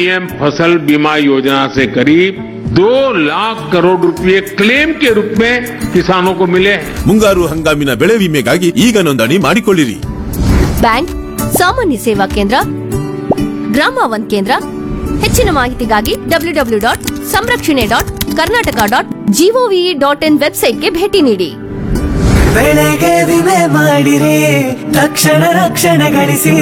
PM फसल बीमा योजना से करीब दो लाख करोड़ रुपए क्लेम के रूप में किसानों को मिले हैं ಮುಂಗಾರು ಹಂಗಾಮಿನ ಬೆಳೆ ವಿಮೆಗಾಗಿ ಈಗ ನೋಂದಣಿ ಮಾಡಿಕೊಳ್ಳಿರಿ ಬ್ಯಾಂಕ್ ಸಾಮಾನ್ಯ ಸೇವಾ ಕೇಂದ್ರ ಗ್ರಾಮ ಒನ್ ಕೇಂದ್ರ ಹೆಚ್ಚಿನ ಮಾಹಿತಿಗಾಗಿ W W dot Samrakshane dot Karnataka dot G O V dot in ವೆಬ್ಸೈಟ್ಗೆ ಭೇಟಿ ನೀಡಿ ಬೆಳೆಗೆ ವಿಮೆ ಮಾಡಿರಿ ತಕ್ಷಣ ರಕ್ಷಣೆ ಗಳಿಸಿ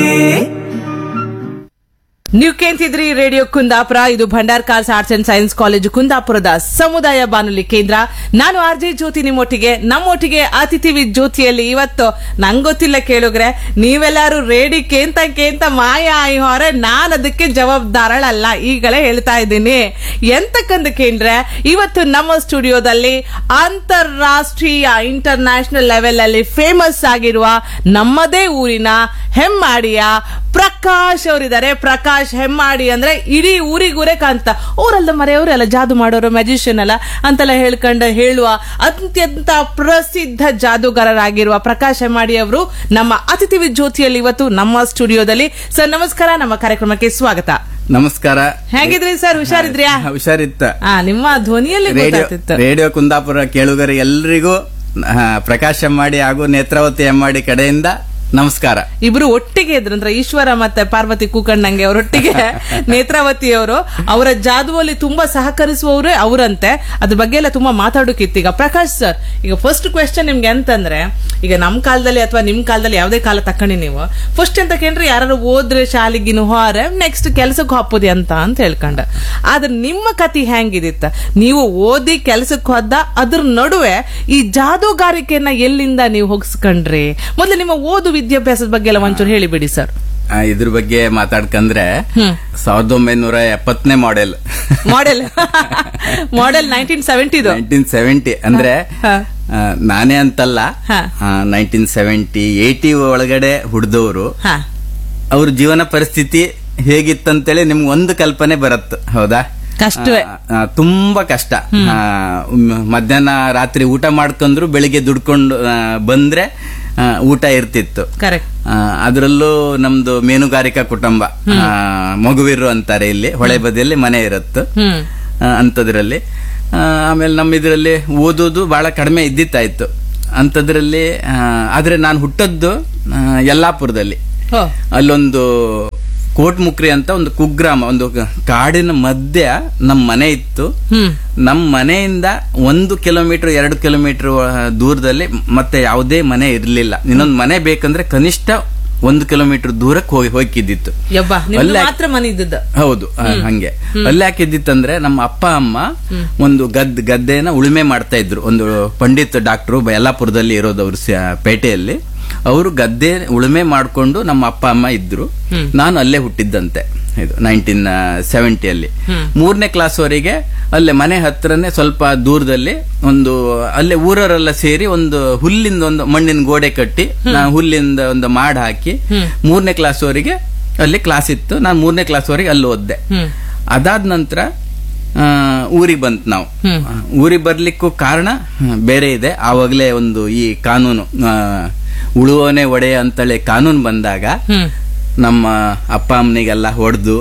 ನೀವು ಕೇಳ್ತಿದ್ರಿ ರೇಡಿಯೋ ಕುಂದಾಪುರ ಇದು Bhandarkars arts and science college ಕುಂದಾಪುರದ ಸಮುದಾಯ ಬಾನುಲಿ ಕೇಂದ್ರ ನಾನು ಆರ್ ಜೆ ಜ್ಯೋತಿ ನಿಮ್ಮೊಟ್ಟಿಗೆ ನಮ್ಮೊಟ್ಟಿಗೆ ಅತಿಥಿ ವಿದ್ ಜ್ಯೋತಿಯಲ್ಲಿ ಇವತ್ತು ನಂಗ್ ಗೊತ್ತಿಲ್ಲ ಕೇಳುಗ್ರೆ ನೀವೆಲ್ಲರೂ ರೇಡಿ ಕೇಂತ ಕೇಂತ ಮಾಯ ಆಯಿ ಹೊರ ನಾನು ಅದಕ್ಕೆ ಜವಾಬ್ದಾರಳಲ್ಲ ಈಗಲೇ ಹೇಳ್ತಾ ಇದ್ದೀನಿ ಎಂತಕ್ಕಂತ ಕೇಂದ್ರೆ ಇವತ್ತು ನಮ್ಮ ಸ್ಟುಡಿಯೋದಲ್ಲಿ ಅಂತಾರಾಷ್ಟ್ರೀಯ ಇಂಟರ್ನ್ಯಾಷನಲ್ ಲೆವೆಲ್ ಅಲ್ಲಿ ಫೇಮಸ್ ಆಗಿರುವ ನಮ್ಮದೇ ಊರಿನ ಹೆಮ್ಮಾಡಿಯ ಪ್ರಕಾಶ್ ಅವರಿದ್ದಾರೆ ಪ್ರಕಾಶ್ ಹೆಮ್ಮಾಡಿ ಅಂದ್ರೆ ಇಡೀ ಊರಿಗೂರೇ ಕಾಂತ ಊರಲ್ಲ ಮರೆಯವರೆಲ್ಲ ಜಾದು ಮಾಡೋರು ಮ್ಯಾಜಿಷಿಯನ್ ಅಲ್ಲ ಅಂತೆಲ್ಲ ಹೇಳ್ಕೊಂಡು ಹೇಳುವ ಅತ್ಯಂತ ಪ್ರಸಿದ್ಧ ಜಾದೂಗಾರರಾಗಿರುವ ಪ್ರಕಾಶ್ ಹೆಮ್ಮಾಡಿ ಅವರು ನಮ್ಮ ಅತಿಥಿ ವಿದ್ ಜ್ಯೋತಿಯಲ್ಲಿ ಇವತ್ತು ನಮ್ಮ ಸ್ಟುಡಿಯೋದಲ್ಲಿ ಸರ್ ನಮಸ್ಕಾರ ನಮ್ಮ ಕಾರ್ಯಕ್ರಮಕ್ಕೆ ಸ್ವಾಗತ ನಮಸ್ಕಾರ ಹೇಗಿದ್ರಿ ಸರ್ ಹುಷಾರಿದ್ರ್ಯಾ ಹಾ, ಹುಷಾರಿತ್ತ ಆ ನಿಮ್ಮ ಧ್ವನಿಯಲ್ಲಿ ರೇಡಿಯೋ ಗೊತ್ತಾಗ್ತಿತ್ತು ರೇಡಿಯೋ ಕುಂದಾಪುರ ಕೇಳುಗರ ಎಲ್ರಿಗೂ ಆ, ಪ್ರಕಾಶ್ ಎಮ್ಮಾಡಿ ಹಾಗೂ ನೇತ್ರಾವತಿ ಎಮ್ಮಾಡಿ ಕಡೆಯಿಂದ ನಮಸ್ಕಾರ ಇಬ್ರು ಒಟ್ಟಿಗೆ ಇದ್ರು ಅಂದ್ರೆ ಈಶ್ವರ ಮತ್ತೆ ಪಾರ್ವತಿ ಕೂಕಣ್ಣಂಗೆ ಅವರೊಟ್ಟಿಗೆ ನೇತ್ರಾವತಿ ಅವರು ಅವರ ಜಾದುವಲ್ಲಿ ತುಂಬಾ ಸಹಕರಿಸುವವರೇ ಅವರಂತೆ ಅದ್ರ ಬಗ್ಗೆ ಎಲ್ಲ ತುಂಬಾ ಮಾತಾಡೋಕಿತ್ತು ಈಗ ಪ್ರಕಾಶ್ ಸರ್ ಈಗ ಫಸ್ಟ್ ಕ್ವೆಶನ್ ನಿಮ್ಗೆ ಅಂತಂದ್ರೆ ಈಗ ನಮ್ ಕಾಲದಲ್ಲಿ ಅಥವಾ ನಿಮ್ ಕಾಲದಲ್ಲಿ ಯಾವ್ದೇ ಕಾಲ ತಕೊಂಡಿ ನೀವು ಫಸ್ಟ್ ಅಂತ ಕೇಳ್ರಿ ಯಾರು ಓದ್ರೆ ಶಾಲೆಗಿನ ಹೋರೆ ನೆಕ್ಸ್ಟ್ ಕೆಲ್ಸಕ್ಕೆ ಹಾಪೋದಿ ಅಂತ ಅಂತ ಹೇಳ್ಕೊಂಡ ಆದ್ರೆ ನಿಮ್ಮ ಕತಿ ಹೆಂಗಿದಿತ್ತ ನೀವು ಓದಿ ಕೆಲ್ಸಕ್ಕೆ ಹೋದ ಅದ್ರ ನಡುವೆ ಈ ಜಾದೂಗಾರಿಕೆಯನ್ನ ಎಲ್ಲಿಂದ ನೀವು ಹೋಗಿಸ್ಕೊಂಡ್ರಿ ಮೊದ್ಲು ನಿಮ್ಮ ಓದು ವಿದ್ಯಾಭ್ಯಾಸದ ಬಗ್ಗೆ ಎಲ್ಲ ಒಂಚೂರು ಹೇಳಿಬಿಡಿ ಸರ್ ಆ, ಇದ್ರ ಬಗ್ಗೆ ಮಾತಾಡ್ಕಂದ್ರೆ ಸಾವಿರದ ಒಂಬೈನೂರ ಎಪ್ಪತ್ತನೇ ಮಾಡೆಲ್ ಮಾಡೆಲ್ ಮಾಡೆಲ್ ನೈನ್ಟೀನ್ ಸೆವೆಂಟಿದು ನೈನ್ಟೀನ್ ಸೆವೆಂಟಿ ಅಂದ್ರೆ ಹಾ. ಆ, ನಾನೇ ಅಂತಲ್ಲ ಹಾ. ನೈನ್ಟೀನ್ ಸೆವೆಂಟಿ ಏಯ್ಟಿ ಒಳಗಡೆ ಹುಡ್ದವ್ರು ಹಾ ಅವ್ರ ಜೀವನ ಪರಿಸ್ಥಿತಿ ಹೇಗಿತ್ತಂತೇಳಿ ನಿಮ್ಗೆ ಒಂದು ಕಲ್ಪನೆ ಬರತ್ತೆ ಹೌದಾ ಕಷ್ಟವೇ. ಆ, ಆ, ತುಂಬಾ ಕಷ್ಟ ಆ, ಮ್- ಮಧ್ಯಾಹ್ನ ರಾತ್ರಿ ಊಟ ಮಾಡ್ಕೊಂಡ್ರು ಬೆಳಿಗ್ಗೆ ದುಡ್ಕೊಂಡು ಆ, ಬಂದ್ರೆ ಆ, ಊಟ ಇರ್ತಿತ್ತು ಕರೆಕ್ಟ್ ಆ, ಅದರಲ್ಲೂ ನಮ್ದು ಮೀನುಗಾರಿಕಾ ಕುಟುಂಬ ಆ, ಮಗುವಿರು ಅಂತಾರೆ ಇಲ್ಲಿ ಹೊಳೆ ಬದಿಯಲ್ಲಿ ಮನೆ ಇರತ್ತು ಹ್ಮ್ ಅಂಥದ್ರಲ್ಲಿ ಆ, ಆಮೇಲೆ ನಮ್ಮ ಇದರಲ್ಲಿ ಓದೋದು ಬಹಳ ಕಡಿಮೆ ಇದ್ದಿತ್ತಾಯ್ತು ಅಂಥದ್ರಲ್ಲಿ ಆ, ಆದ್ರೆ ನಾನು ಹುಟ್ಟದ್ದು ಆ, ಯಲ್ಲಾಪುರದಲ್ಲಿ ಓ ಅಲ್ಲೊಂದು ಕೋಟ್ಮುಕ್ರಿ ಅಂತ ಒಂದು ಕುಗ್ರಾಮ ಒಂದು ಕ- ಕಾಡಿನ ಮಧ್ಯ ನಮ್ಮ ಮನೆ ಇತ್ತು ಹ್ಮ್ ನಮ್ಮ ಮನೆಯಿಂದ ಒಂದು ಕಿಲೋಮೀಟರ್ ಎರಡು ಕಿಲೋಮೀಟರ್ ದೂರದಲ್ಲಿ ಮತ್ತೆ ಯಾವುದೇ ಮನೆ ಇರಲಿಲ್ಲ ಇನ್ನೊಂದು ಮನೆ ಬೇಕಂದ್ರೆ ಕನಿಷ್ಠ ಒಂದು ಕಿಲೋಮೀಟರ್ ದೂರಕ್ಕೆ ಹೋಗಿ ಹೋಗಿದ್ದಿತ್ತು ಯಬ್ಬ ನಿಮ್ದು ಅಲ್ಲೇ- ಮಾತ್ರ ಮನೆ ಇದ್ದದ್ದು ಹೌದು ಆ, ಹಂಗೆ ಅಲ್ಲಿ ಯಾಕಿದ್ದಿತ್ತಂದ್ರೆ ನಮ್ಮ ಅಪ್ಪ ಅಮ್ಮ ಒಂದು ಗದ್ ಗದ್ದೆನ ಉಳುಮೆ ಮಾಡ್ತಾ ಇದ್ರು ಒಂದು ಪಂಡಿತ್ ಡಾಕ್ಟರ್ ಯಲ್ಲಾಪುರದಲ್ಲಿ ಇರೋದು ಅವರು ಪೇಟೆಯಲ್ಲಿ ಅವರು ಗದ್ದೆ ಉಳುಮೆ ಮಾಡ್ಕೊಂಡು ನಮ್ಮ ಅಪ್ಪ ಅಮ್ಮ ಇದ್ರು ನಾನು ಅಲ್ಲೇ ಹುಟ್ಟಿದ್ದಂತೆ ಇದು ನೈನ್ಟೀನ್ ಸೆವೆಂಟಿಯಲ್ಲಿ ಮೂರನೇ ಕ್ಲಾಸ್ ವರೆಗೆ ಅಲ್ಲೇ ಮನೆ ಹತ್ರನೇ ಸ್ವಲ್ಪ ದೂರದಲ್ಲಿ ಒಂದು ಅಲ್ಲೇ ಊರವರೆಲ್ಲ ಸೇರಿ ಒಂದು ಹುಲ್ಲಿಂದ ಒಂದು ಮಣ್ಣಿನ ಗೋಡೆ ಕಟ್ಟಿ ನಾನು ಹುಲ್ಲಿಂದ ಒಂದು ಮಾಡ್ ಹಾಕಿ ಮೂರನೇ ಕ್ಲಾಸ್ ವರೆಗೆ ಅಲ್ಲಿ ಕ್ಲಾಸ್ ಇತ್ತು ನಾನು ಮೂರನೇ ಕ್ಲಾಸ್ ವರೆಗೆ ಅಲ್ಲಿ ಓದ್ದೆ ಅದಾದ ನಂತರ ಊರಿಗೆ ಬಂತ್ ನಾವು ಊರಿಗೆ ಬರ್ಲಿಕ್ಕೂ ಕಾರಣ ಆ, ಬೇರೆ ಇದೆ ಆವಾಗಲೇ ಒಂದು ಈ ಕಾನೂನು ಆ, ಉಳುವವನೇ ಒಡೆಯ ಅಂತೇಳಿ ಕಾನೂನು ಬಂದಾಗ ನಮ್ಮ ಅಪ್ಪ ಅಮ್ಮನಿಗೆಲ್ಲ ಹೊಡೆದು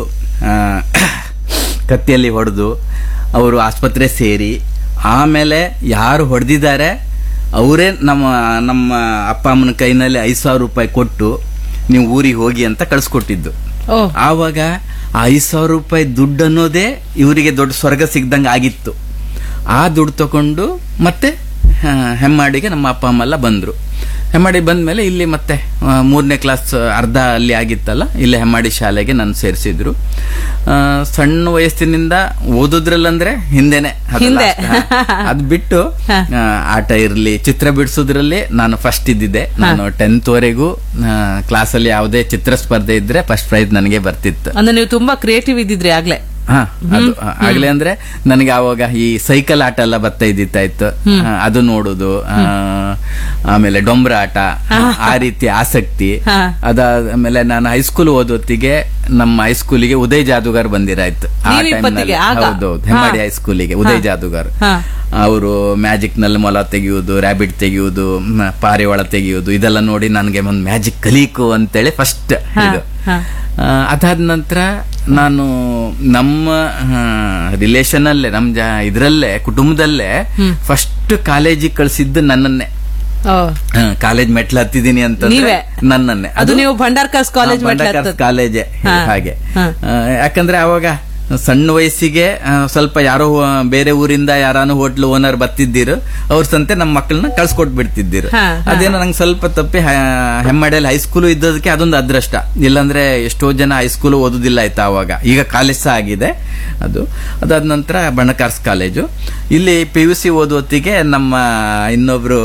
ಕತ್ತಿಯಲ್ಲಿ ಹೊಡೆದು ಅವರು ಆಸ್ಪತ್ರೆ ಸೇರಿ ಆಮೇಲೆ ಯಾರು ಹೊಡೆದಿದ್ದಾರೆ ಅವರೇ ನಮ್ಮ ನಮ್ಮ ಅಪ್ಪ ಅಮ್ಮನ ಕೈನಲ್ಲಿ ಐದು ಸಾವಿರ ರೂಪಾಯಿ ಕೊಟ್ಟು ನೀವು ಊರಿಗೆ ಹೋಗಿ ಅಂತ ಕಳಿಸ್ಕೊಟ್ಟಿದ್ದು ಓ ಆವಾಗ ಆ ಐದು ಸಾವಿರ ರೂಪಾಯಿ ದುಡ್ಡು ಅನ್ನೋದೇ ಇವರಿಗೆ ದೊಡ್ಡ ಸ್ವರ್ಗ ಸಿಗ್ದಂಗೆ ಆಗಿತ್ತು ಆ ದುಡ್ಡು ತಗೊಂಡು ಮತ್ತೆ ಆ, ಹೆಮ್ಮಾಡಿಗೆ ನಮ್ಮ ಅಪ್ಪ ಅಮ್ಮ ಎಲ್ಲ ಬಂದ್ರು ಹೆಮ್ಮಾಡಿ ಬಂದ್ಮೇಲೆ ಇಲ್ಲಿ ಮತ್ತೆ ಮೂರನೇ ಕ್ಲಾಸ್ ಅರ್ಧ ಅಲ್ಲಿ ಆಗಿತ್ತಲ್ಲ ಇಲ್ಲಿ ಹೆಮ್ಮಾಡಿ ಶಾಲೆಗೆ ನಾನು ಸೇರಿಸಿದ್ರು ಸಣ್ಣ ವಯಸ್ಸಿನಿಂದ ಓದೋದ್ರಲ್ಲಂದ್ರೆ ಹಿಂದೆನೆ ಅದು ಹಿಂದೆ. last. ಹಾ. ಅದ್ ಬಿಟ್ಟು ಆ, ಆಟ ಇರ್ಲಿ ಚಿತ್ರ ಬಿಡಿಸೋದ್ರಲ್ಲಿ ನಾನು ಫಸ್ಟ್ ಇದ್ದಿದ್ದೆ ನಾನು ಟೆಂತ್ ವರೆಗೂ ಕ್ಲಾಸಲ್ಲಿ ಯಾವುದೇ ಚಿತ್ರ ಸ್ಪರ್ಧೆ ಇದ್ರೆ ಫಸ್ಟ್ ಪ್ರೈಸ್ ನನಗೆ ಬರ್ತಿತ್ತು ಅಂದ್ರೆ ನೀವು ತುಂಬಾ ಕ್ರಿಯೇಟಿವ್ ಇದ್ದಿದ್ರಿ ಆಗ್ಲೇ ಹಾ ಅದು ಆ, ಆಗ್ಲೇ ಅಂದ್ರೆ ನನಗೆ ಆವಾಗ ಈ ಸೈಕಲ್ ಆಟ ಎಲ್ಲ ಬರ್ತಾ ಇದ್ದಿತ್ತಾಯ್ತು ಆ, ಅದು ನೋಡುದು ಆ, ಆಮೇಲೆ ಡೊಂಬ್ರ ಆಟ ಆ ರೀತಿ ಆಸಕ್ತಿ ಹಾ. ಅದಾದ್ಮೇಲೆ ನಾನು ಹೈಸ್ಕೂಲ್ ಓದೋತ್ತಿಗೆ ನಮ್ಮ ಹೈಸ್ಕೂಲಿಗೆ ಉದಯ್ ಜಾದೂಗಾರ್ ಬಂದಿರಾಯ್ತು ಆ ನೀವು ಟೈಮ್ನಲ್ಲಿ ಇಪ್ಪತ್ತಿಗೆ ಆಗ? ಹೌದೌದು ಹೆಮ್ಮಾಡಿ ಹಾ. ಹೈಸ್ಕೂಲಿಗೆ ಉದಯ್ ಜಾದೂಗಾರ್ ಹಾ. ಅವರು ಮ್ಯಾಜಿಕ್ ನಲ್ಲಿ ಮೊಲ ತೆಗೆಯುವುದು ರ್ಯಾಬಿಟ್ ತೆಗೆಯುವುದು ಮ್, ಪಾರಿವಾಳ ತೆಗೆಯುವುದು ಇದೆಲ್ಲ ನೋಡಿ ನನಗೆ ಒಂದು ಮ್ಯಾಜಿಕ್ ಕಲೀಕು ಅಂತೇಳಿ ಫಸ್ಟ್ ಇದು ಹಾ. ಆ, ಅದಾದ ನಂತರ ನಾನು ನಮ್ಮ ರಿಲೇಷನ್ ಅಲ್ಲೇ ನಮ್ಮ ಜ ಇದರಲ್ಲೇ ಕುಟುಂಬದಲ್ಲೇ ಫಸ್ಟ್ ಕಾಲೇಜಿಗೆ ಕಳ್ಸಿದ್ದು ನನ್ನನ್ನೇ ಓ. ಕಾಲೇಜ್ ಮೆಟ್ಲು ಹತ್ತಿದ್ದೀನಿ ಅಂತ ನೀವೇ? ನನ್ನನ್ನೇ ಅದು ನೀವು ಭಂಡಾರ್ಕಾಸ್ ಕಾಲೇಜ್ ಹಾ, ಮೆಟ್ಲು ಭಂಡಾರ್ಕಾಸ್ ಹತ್ತದ್ದು. ಕಾಲೇಜೆ ಹಾ. ಹಾಗೆ ಹಾ. ಆ, ಯಾಕಂದ್ರೆ ಅವಾಗ ಸಣ್ಣ ವಯಸ್ಸಿಗೆ ಆ, ಸ್ವಲ್ಪ ಯಾರೋ ಆ, ಬೇರೆ ಊರಿಂದ ಯಾರಾನು ಹೋಟ್ಲ್ ಓನರ್ ಬತ್ತಿದ್ದೀರು ಅವ್ರ ಸಂತೆ ನಮ್ಮ ಮಕ್ಕಳನ್ನ ಕಳ್ಸ್ಕೊಟ್ ಬಿಡ್ತಿದ್ದೀರು ಹಾ, ಹಾ. ಅದೇನೋ ನಂಗೆ ಸ್ವಲ್ಪ ತಪ್ಪಿ ಹ- ಹೆಮ್ಮಡಿಯಲ್ಲಿ ಹೈಸ್ಕೂಲ್ ಇದ್ದದಕ್ಕೆ ಅದೊಂದು ಅದೃಷ್ಟ ಇಲ್ಲಾಂದ್ರೆ ಎಷ್ಟೋ ಜನ ಹೈಸ್ಕೂಲ್ ಓದುದಿಲ್ಲ ಆಯ್ತಾ ಅವಾಗ ಈಗ ಕಾಲೇಜ್ ಸಹ ಆಗಿದೆ ಅದು ಅದಾದ ನಂತರ ಬಣಕಾರ್ಸ್ ಕಾಲೇಜು ಇಲ್ಲಿ ಪಿ ಯು ಸಿ ಓದುವತ್ತಿಗೆ ನಮ್ಮ ಇನ್ನೊಬ್ರು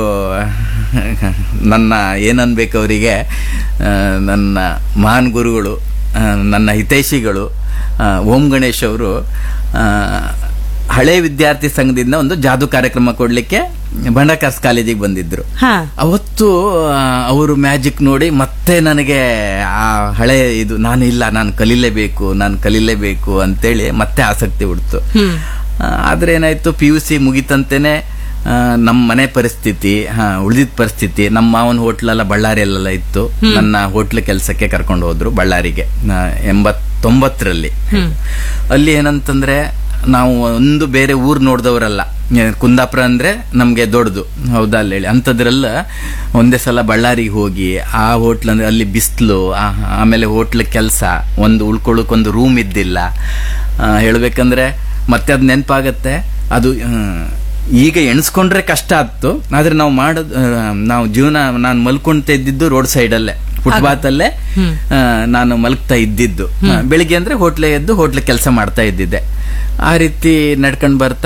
ನನ್ನ ಏನನ್ಬೇಕು ಅವರಿಗೆ ನನ್ನ ಮಹಾನ್ ಗುರುಗಳು ಆ, ನನ್ನ ಹಿತೈಷಿಗಳು ಆ, ಓಂ ಗಣೇಶ್ ಅವರು ಆ, ಹಳೆ ವಿದ್ಯಾರ್ಥಿ ಸಂಘದಿಂದ ಒಂದು ಜಾದು ಕಾರ್ಯಕ್ರಮ ಕೊಡ್ಲಿಕ್ಕೆ ಬಂಡಕಾರ್ಸ್ ಕಾಲೇಜಿಗೆ ಬಂದಿದ್ರು ಹಾ ಅವತ್ತು ಅವರು ಮ್ಯಾಜಿಕ್ ನೋಡಿ ಮತ್ತೆ ನನಗೆ ಆ ಹಳೆ ಇದು ನಾನು ಇಲ್ಲ ನಾನು ಕಲೀಲೇಬೇಕು ನಾನು ಕಲೀಲೇಬೇಕು ಅಂತೇಳಿ ಮತ್ತೆ ಆಸಕ್ತಿ ಹುಡ್ತು ಆ, ಆದ್ರೆ ಏನಾಯ್ತು ಪಿ ಯು ಸಿ ಮುಗಿತಂತೆನೆ ಆ, ನಮ್ಮ ಮನೆ ಪರಿಸ್ಥಿತಿ ಉಳಿದಿದ್ದ ಪರಿಸ್ಥಿತಿ ನಮ್ಮ ಮಾವನ ಹೋಟ್ಲೆಲ್ಲ ಬಳ್ಳಾರಿಯಲ್ಲೆಲ್ಲ ಇತ್ತು ನನ್ನ ಹೋಟ್ಲ್ ಕೆಲಸಕ್ಕೆ ಕರ್ಕೊಂಡು ಹೋದ್ರು ಬಳ್ಳಾರಿಗೆ ಆ, ಎಂಬತ್ತೊಂಬತ್ತರಲ್ಲಿ ಅಲ್ಲಿ ಏನಂತಂದ್ರೆ ನಾವು ಒಂದು ಬೇರೆ ಊರ್ ನೋಡ್ದವರಲ್ಲ ಏ, ಕುಂದಾಪುರ ಅಂದ್ರೆ ನಮ್ಗೆ ದೊಡ್ಡದು ಹೌದಾ ಅಲ್ಲಿ ಹೇಳಿ ಅಂಥದ್ರೆಲ್ಲ ಒಂದೇ ಸಲ ಬಳ್ಳಾರಿಗೆ ಹೋಗಿ ಆ ಹೋಟ್ಲ್ ಅಂದ್ರೆ ಅಲ್ಲಿ ಬಿಸಿಲು ಆಮೇಲೆ ಹೋಟ್ಲ್ ಕೆಲಸ ಒಂದು ಉಳ್ಕೊಳ್ಳೋಕೆ ಒಂದು ರೂಮ್ ಇದ್ದಿಲ್ಲ ಆ, ಹೇಳ್ಬೇಕಂದ್ರೆ ಮತ್ತೆ ಅದು ನೆನಪಾಗತ್ತೆ ಅದು ಆ, ಈಗ ಎಣಿಸ್ಕೊಂಡ್ರೆ ಕಷ್ಟ ಆಯ್ತು ಆದ್ರೆ ನಾವು ಮಾಡೋದು ಆ, ನಾವು ಜೀವನ ನಾನು ಮಲ್ಕೊಂತ ಇದ್ದಿದ್ದು ರೋಡ್ ಸೈಡಲ್ಲೇ ಫುಟ್ಪಾತ್ ಅಲ್ಲೇ ಆ, ನಾನು ಮಲಗ್ತಾ ಇದ್ದಿದ್ದು ಆ, ಬೆಳಿಗ್ಗೆ ಅಂದ್ರೆ ಹೋಟ್ಲೆ ಎದ್ದು ಹೋಟ್ಲೆ ಕೆಲಸ ಮಾಡ್ತಾ ಇದ್ದಿದ್ದೆ ಆ ರೀತಿ ನಡ್ಕೊಂಡು ಬರ್ತಾ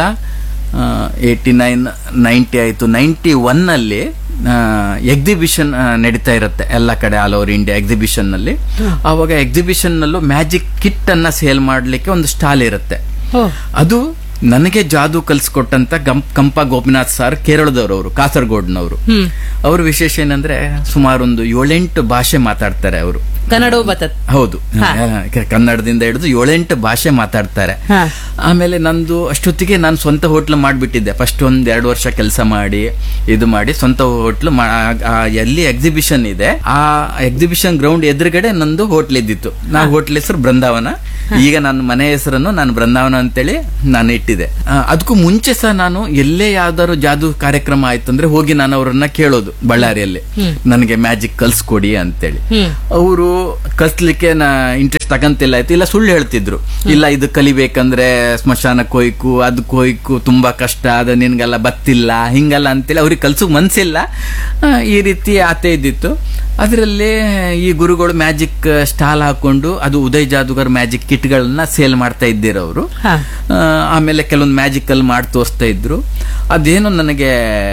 ಏಯ್ಟಿ ನೈನ್ ನೈಂಟಿ ಆಯ್ತು ನೈಂಟಿ ಒನ್ ಅಲ್ಲಿ ಎಕ್ಸಿಬಿಷನ್ ನಡೀತಾ ಇರುತ್ತೆ ಎಲ್ಲ ಕಡೆ ಆಲ್ ಓವರ್ ಇಂಡಿಯಾ ಎಕ್ಸಿಬಿಷನ್ ನಲ್ಲಿ ಅವಾಗ ಎಕ್ಸಿಬಿಷನ್ ನಲ್ಲೂ ಮ್ಯಾಜಿಕ್ ಕಿಟ್ ಅನ್ನ ಸೇಲ್ ಮಾಡ್ಲಿಕ್ಕೆ ಒಂದು ಸ್ಟಾಲ್ ಇರುತ್ತೆ ಓ. ಅದು ನನಗೆ ಜಾದು ಕಲ್ಸ್ಕೊಟ್ಟಂತ ಗಂ ಕಂಪ ಗೋಪಿನಾಥ್ ಸರ್ ಕೇರಳದವರು ಅವರು ಕಾಸರಗೋಡ್ನವರು ಅವ್ರ ವಿಶೇಷ ಏನಂದ್ರೆ ಸುಮಾರು ಒಂದು ಏಳೆಂಟು ಭಾಷೆ ಮಾತಾಡ್ತಾರೆ ಅವರು ಕನ್ನಡವು ಬರ್ತದೆ ಹೌದು ಕ- ಕನ್ನಡದಿಂದ ಹಿಡಿದು ಏಳೆಂಟು ಭಾಷೆ ಮಾತಾಡ್ತಾರೆ ಹಾ. ಆಮೇಲೆ ನಂದು ಅಷ್ಟೊತ್ತಿಗೆ ನಾನು ಸ್ವಂತ ಹೋಟ್ಲ್ ಮಾಡಿಬಿಟ್ಟಿದ್ದೆ ಫಸ್ಟ್ ಒಂದ್ ಎರಡು ವರ್ಷ ಕೆಲಸ ಮಾಡಿ ಇದು ಮಾಡಿ ಸ್ವಂತ ಹೋಟ್ಲ್ ಎಲ್ಲಿ ಎಕ್ಸಿಬಿಷನ್ ಇದೆ ಆ ಎಕ್ಸಿಬಿಷನ್ ಗ್ರೌಂಡ್ ಎದುರುಗಡೆ ನಂದು ಹೋಟ್ಲ್ ಇದ್ದಿತ್ತು ನಾ ಹೋಟ್ಲ್ ಹೆಸರು ಬೃಂದಾವನ ಈಗ ನನ್ನ ಮನೆ ಹೆಸರನ್ನು ನಾನು ಬೃಂದಾವನ ಅಂತೇಳಿ ನಾನು ಇಟ್ಟಿದೆ ಆ, ಅದಕ್ಕೂ ಮುಂಚೆ ಸಹ ನಾನು ಎಲ್ಲೇ ಯಾವ್ದಾದ್ರು ಜಾದು ಕಾರ್ಯಕ್ರಮ ಆಯ್ತಂದ್ರೆ ಹೋಗಿ ನಾನು ಅವರನ್ನ ಕೇಳೋದು ಬಳ್ಳಾರಿಯಲ್ಲಿ ನನಗೆ ಮ್ಯಾಜಿಕ್ ಕಲ್ಸ್ಕೊಡಿ ಅಂತೇಳಿ ಅವರು ಕಲ್ಸ್ಲಿಕ್ಕೆ ನಾ ಇಂಟ್ರೆಸ್ಟ್ ತಗಂತಿಲ್ಲ ಆಯ್ತು ಇಲ್ಲ ಸುಳ್ಳು ಹೇಳ್ತಿದ್ರು ಇಲ್ಲ ಇದು ಕಲಿಬೇಕಂದ್ರೆ ಸ್ಮಶಾನಕ್ಕೆ ಹೋಯ್ಕು ಅದಕ್ಕೆ ಹೋಯ್ಕು ತುಂಬಾ ಕಷ್ಟ ಅದು ನಿನ್ಗೆಲ್ಲ ಬತ್ತಿಲ್ಲ ಹಿಂಗಲ್ಲ ಅಂತೇಳಿ ಅವ್ರಿಗೆ ಕಲ್ಸಕ್ ಮನ್ಸಿಲ್ಲ ಆ, ಈ ರೀತಿ ಆತೆ ಇದ್ದಿತ್ತು ಅದರಲ್ಲಿ ಈ ಗುರುಗಳು ಮ್ಯಾಜಿಕ್ ಸ್ಟಾಲ್ ಹಾಕೊಂಡು ಅದು ಉದಯ್ ಜಾದುಗರ್ ಮ್ಯಾಜಿಕ್ ಕಿಟ್ಗಳನ್ನ ಸೇಲ್ ಮಾಡ್ತಾ ಇದ್ದೀರ ಅವರು ಹಾ. ಆಮೇಲೆ ಕೆಲವೊಂದು ಮ್ಯಾಜಿಕ್ ಅಲ್ಲಿ ಮಾಡಿ ತೋರಿಸ್ತಾ ಇದ್ರು ಅದೇನು ನನಗೆ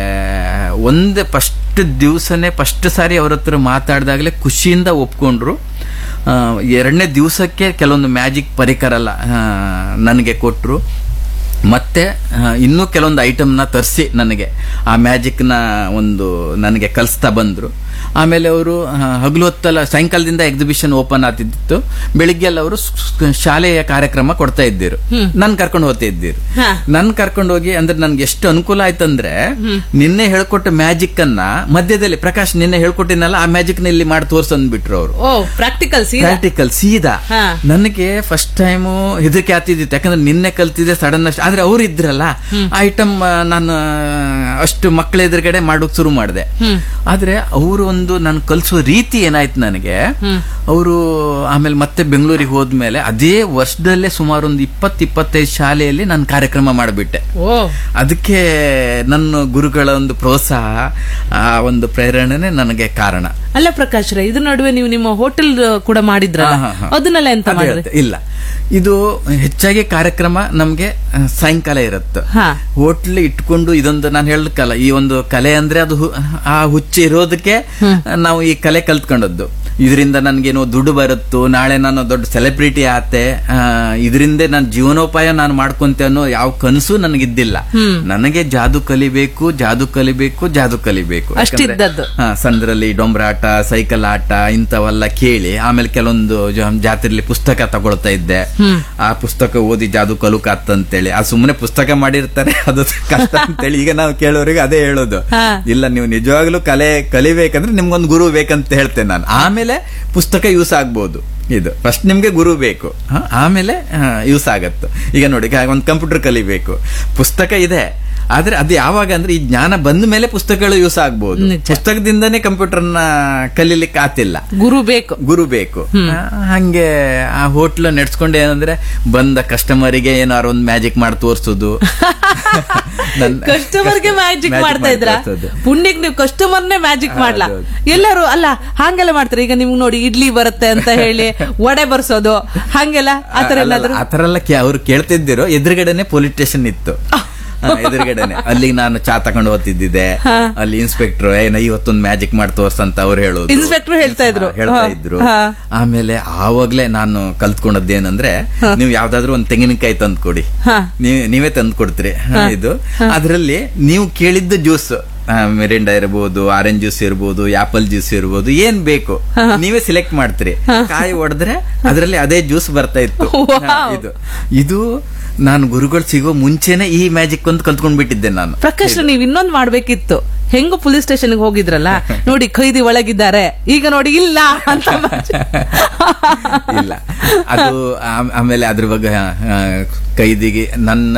ಒಂದೇ ಫಸ್ಟ್ ದಿವಸನೇ ಫಸ್ಟ್ ಸಾರಿ ಅವ್ರ ಹತ್ರ ಮಾತಾಡಿದಾಗಲೇ ಖುಷಿಯಿಂದ ಒಪ್ಕೊಂಡ್ರು ಆ, ಎರಡನೇ ದಿವಸಕ್ಕೆ ಕೆಲವೊಂದು ಮ್ಯಾಜಿಕ್ ಪರಿಕರ ಎಲ್ಲ ಆ, ನನಗೆ ಕೊಟ್ಟರು ಮತ್ತೆ ಆ, ಇನ್ನೂ ಕೆಲವೊಂದು ಐಟಮ್ನ ತರಿಸಿ ನನಗೆ ಆ ಮ್ಯಾಜಿಕ್ನ ಒಂದು ನನಗೆ ಕಲಿಸ್ತಾ ಬಂದರು ಆಮೇಲೆ ಅವರು ಹಗಲು ಹೊತ್ತಲ್ಲ ಸಾಯಂಕಾಲದಿಂದ ಎಕ್ಸಿಬಿಷನ್ ಓಪನ್ ಆಗ್ತಿತ್ತು ಬೆಳಿಗ್ಗೆ ಎಲ್ಲ ಅವರು ಶಾಲೆಯ ಕಾರ್ಯಕ್ರಮ ಕೊಡ್ತಾ ಇದ್ದಿರು ನನ್ ಕರ್ಕೊಂಡು ಹೋಗ್ತಾ ಇದ್ದೀರು ಹಾ. ನನ್ ಕರ್ಕೊಂಡು ಹೋಗಿ ಅಂದ್ರೆ ನನ್ಗೆ ಎಷ್ಟು ಅನುಕೂಲ ಆಯ್ತಂದ್ರೆ ನಿನ್ನೆ ಹೇಳ್ಕೊಟ್ಟ ಮ್ಯಾಜಿಕ್ ಅನ್ನ ಮಧ್ಯದಲ್ಲಿ ಪ್ರಕಾಶ್ ನಿನ್ನೆ ಹೇಳ್ಕೊಟ್ಟಿನಲ್ಲ ಆ ಮ್ಯಾಜಿಕ್ ನ ಇಲ್ಲಿ ಮಾಡಿ ತೋರ್ಸ್ ಅಂದ್ಬಿಟ್ರು ಅವರು ಓ ಪ್ರಾಕ್ಟಿಕಲ್ ಸೀದಾ ಪ್ರಾಕ್ಟಿಕಲ್ ಸೀದಾ ಹಾ. ನನಗೆ ಫಸ್ಟ್ ಟೈಮ್ ಹೆದರಿಕೆ ಆಗ್ತಿದ್ದಿತ್ತು ಯಾಕಂದ್ರೆ ನಿನ್ನೆ ಕಲ್ತಿದ್ದೆ ಸಡನ್ ಅಷ್ಟು ಆದ್ರೆ ಅವ್ರು ಇದ್ರಲ್ಲ ಐಟಮ್ ನಾನು ಅಷ್ಟು ಮಕ್ಕಳ ಎದುರುಗಡೆ ಮಾಡೋಕ್ ಶುರು ಮಾಡಿದೆ ಆದ್ರೆ ಅವರು ಒಂದು ನಾನು ಕಲ್ಸೋ ರೀತಿ ಏನಾಯ್ತು ನನಗೆ ಅವರು ಆಮೇಲೆ ಮತ್ತೆ ಬೆಂಗಳೂರಿಗೆ ಹೋದ್ಮೇಲೆ ಅದೇ ವರ್ಷದಲ್ಲೇ ಸುಮಾರು ಒಂದು ಇಪ್ಪತ್ತು ಇಪ್ಪತ್ತೈದು ಶಾಲೆಯಲ್ಲಿ ನಾನು ಕಾರ್ಯಕ್ರಮ ಮಾಡಿಬಿಟ್ಟೆ ಓ ಅದಕ್ಕೆ ನನ್ನ ಗುರುಗಳ ಒಂದು ಪ್ರೋತ್ಸಾಹ ಆ ಒಂದು ಪ್ರೇರಣೆನೆ ನನಗೆ ಕಾರಣ ಅಲ್ಲ ಪ್ರಕಾಶ್ ರೈ ಇದ್ರ ನಡುವೆ ನೀವು ನಿಮ್ಮ ಹೋಟೆಲ್ ಕೂಡ ಮಾಡಿದ್ರಲ್ಲ ಹಾ, ಹಾ, ಹಾ. ಅದನ್ನೆಲ್ಲ ಎಂತ ಅದೇ ಮಾಡಿದ್ರಿ ಹೇಳ್ತೆ. ಇಲ್ಲ ಇದು ಹೆಚ್ಚಾಗಿ ಕಾರ್ಯಕ್ರಮ ನಮ್ಗೆ ಆ, ಸಾಯಂಕಾಲ ಇರುತ್ತೆ ಹಾ. ಹೋಟ್ಲ್ ಇಟ್ಕೊಂಡು ಇದೊಂದು ನಾನು ಹೇಳಕ್ಕಲ್ಲ ಈ ಒಂದು ಕಲೆ ಅಂದ್ರೆ ಅದು ಹು- ಆ ಹುಚ್ಚು ಇರೋದಕ್ಕೆ ನಾವು ಈ ಕಲೆ ಕಲ್ತ್ಕೊಂಡದ್ದು ಇದರಿಂದ ನನ್ಗೇನೋ ದುಡ್ಡು ಬರುತ್ತೋ ನಾಳೆ ನಾನು ದೊಡ್ಡ ಸೆಲೆಬ್ರಿಟಿ ಆತೆ ಇದರಿಂದ ನಾನು ಜೀವನೋಪಾಯ ನಾನು ಮಾಡ್ಕೊಂತೆ ಅನ್ನೋ ಯಾವ ಕನಸು ನನಗಿದ್ದಿಲ್ಲ ನನಗೆ ಜಾದು ಕಲಿಬೇಕು ಜಾದು ಕಲಿಬೇಕು ಜಾದು ಕಲಿಬೇಕು ಯಾಕಂದ್ರೆ- ಅಷ್ಟಿದ್ದದ್ದು. ಹಾ ಸಂದ್ರಲ್ಲಿ ಡೊಂಬ್ರಾಟ ಸೈಕಲ್ ಆಟ ಇಂಥವೆಲ್ಲ ಕೇಳಿ ಆಮೇಲೆ ಕೆಲವೊಂದು ಜ- ಜಾತ್ರೆಲಿ ಪುಸ್ತಕ ತಗೊಳ್ತಾ ಇದ್ದೆ ಆ ಪುಸ್ತಕ ಓದಿ ಜಾದು ಕಲುಕಾತ್ ಅಂತೇಳಿ ಆ ಸುಮ್ಮನೆ ಪುಸ್ತಕ ಮಾಡಿರ್ತಾರೆ ಅದು ಕಷ್ಟ ಅಂತೇಳಿ ಈಗ ನಾವು ಕೇಳೋರಿಗೆ ಅದೇ ಹೇಳೋದು ಹಾ. ಇಲ್ಲ ನೀವು ನಿಜವಾಗ್ಲೂ ಕಲೆ ಕಲಿಬೇಕಂದ್ರೆ ನಿಮ್ಗೊಂದು ಗುರು ಬೇಕಂತ ಹೇಳ್ತೇನೆ ನಾನು ಆಮೇಲೆ ಪುಸ್ತಕ ಯೂಸ್ ಆಗ್ಬೋದು ಇದು ಫಸ್ಟ್ ನಿಮ್ಗೆ ಗುರು ಬೇಕು ಹ, ಆಮೇಲೆ ಯೂಸ್ ಆಗತ್ತೆ ಈಗ ನೋಡಿ ಈಗ ಒಂದು ಕಂಪ್ಯೂಟರ್ ಕಲಿಬೇಕು ಪುಸ್ತಕ ಇದೆ ಆದ್ರೆ ಅದು ಯಾವಾಗ ಅಂದ್ರೆ ಈ ಜ್ಞಾನ ಬಂದ ಮೇಲೆ ಪುಸ್ತಕಗಳು ಯೂಸ್ ಆಗ್ಬಹುದು ನಿಜ. ಪುಸ್ತಕದಿಂದನೇ ಕಂಪ್ಯೂಟರ್ನ ಕಲೀಲಿಕ್ಕೆ ಆತಿಲ್ಲ ಗುರು ಬೇಕು ಗುರು ಬೇಕು ಆ, ಹಂಗೆ ಆ ಹೋಟ್ಲ್ ನಡೆಸ್ಕೊಂಡು ಏನಂದ್ರೆ ಬಂದ ಕಸ್ಟಮರಿಗೆ ಏನಾರು ಒಂದು ಮ್ಯಾಜಿಕ್ ಮಾಡಿ ತೋರ್ಸೋದು ನನ್- ಕಸ್ಟಮರ್ಗೆ ಮ್ಯಾಜಿಕ್ Magic ಮಾಡ್ತಾ ಮಾಡಿ ಇದ್ರ ತೋರ್ಸೋದು. ಪುಣ್ಯಕ್ ನೀವು ಕಸ್ಟಮರ್ನೇ ಮ್ಯಾಜಿಕ್ ಮಾಡ್ಲಾ ಹೌದು. ಎಲ್ಲರೂ ಅಲ್ಲ ಹಂಗೆಲ್ಲ ಮಾಡ್ತಾರೆ ಈಗ ನಿಮ್ಗೆ ನೋಡಿ ಇಡ್ಲಿ ಬರುತ್ತೆ ಅಂತ ಹೇಳಿ ವಡೆ ಬರ್ಸೋದು ಹಂಗೆಲ್ಲ ಆತರ ಎಲ್ಲಾದ್ರು ಆತರ ಎಲ್ಲ ಅವ್ರು ಕೇಳ್ತಿದ್ದಿರೋ ಎದುರುಗಡೆನೆ ಪೊಲೀಸ್ ಸ್ಟೇಷನ್ ಇತ್ತು ಆ, ಎದುರುಗಡೆನೆ ಅಲ್ಲಿ ನಾನು ಚಾ ತಗೊಂಡು ಹೋಗ್ತಿದ್ದಿದ್ದೆ ಅಲ್ಲಿ ಇನ್ಸ್ಪೆಕ್ಟರ್ ಏನ ಇವತ್ತೊಂದು ಮ್ಯಾಜಿಕ್ ಮಾಡಿ ತೋರ್ಸಂತ ಅವ್ರು ಹೇಳೋದು Inspector ಹೇಳ್ತಾ ಇದ್ರು. ಹಾ, ಹೇಳ್ತಾ ಹಾ, ಇದ್ರು ಹಾ. ಆಮೇಲೆ ಆವಾಗ್ಲೇ ನಾನು ಕಲ್ತ್ಕೊಂಡದ್ದೇನಂದ್ರೆ ನೀವು ಯಾವ್ದಾದ್ರು ಒಂದ್ ತೆಂಗಿನಕಾಯಿ ತಂದು ಕೊಡಿ ಹಾ. ನೀವ್ ನೀವೇ ತಂದು ಕೊಡ್ತೀರಿ ಇದು ಅದ್ರಲ್ಲಿ ನೀವು ಕೇಳಿದ್ದ ಜ್ಯೂಸ್ ಮಿರಿಂಡ ಇರ್ಬೋದು ಆರೆಂಜ್ ಜ್ಯೂಸ್ ಇರ್ಬೋದು ಆಪಲ್ ಜ್ಯೂಸ್ ಇರ್ಬೋದು ಏನ್ ಬೇಕು ನೀವೇ ಸಿಲೆಕ್ಟ್ ಮಾಡ್ತೀರಿ ಕಾಯಿ ಹೊಡೆದ್ರೆ ಅದರಲ್ಲಿ ಅದೇ ಜ್ಯೂಸ್ ಬರ್ತಾ ಇತ್ತು ಹಾ, ಇದು ಇದು ನಾನು ಗುರುಗಳು ಸಿಗೋ ಮುಂಚೆನೆ ಈ ಮ್ಯಾಜಿಕ್ ಒಂದು ಕಲ್ತ್ಕೊಂಡ್ ಬಿಟ್ಟಿದ್ದೆ ನಾನು ಪ್ರಕಾಶ್ ನೀವ್ ಇನ್ನೊಂದ್ ಮಾಡ್ಬೇಕಿತ್ತು ಹೆಂಗು ಪೊಲೀಸ್ ಸ್ಟೇಷನ್ಗೆ ಹೋಗಿದ್ರಲ್ಲ ನೋಡಿ ಖೈದಿ ಒಳಗಿದ್ದಾರೆ ಈಗ ನೋಡಿ ಇಲ್ಲ ಅಂತ ಇಲ್ಲ ಅದು ಆಮ್- ಆಮೇಲೆ ಅದ್ರ ಬಗ್ಗೆ ಆ, ಕೈದಿಗೆ ನನ್ನ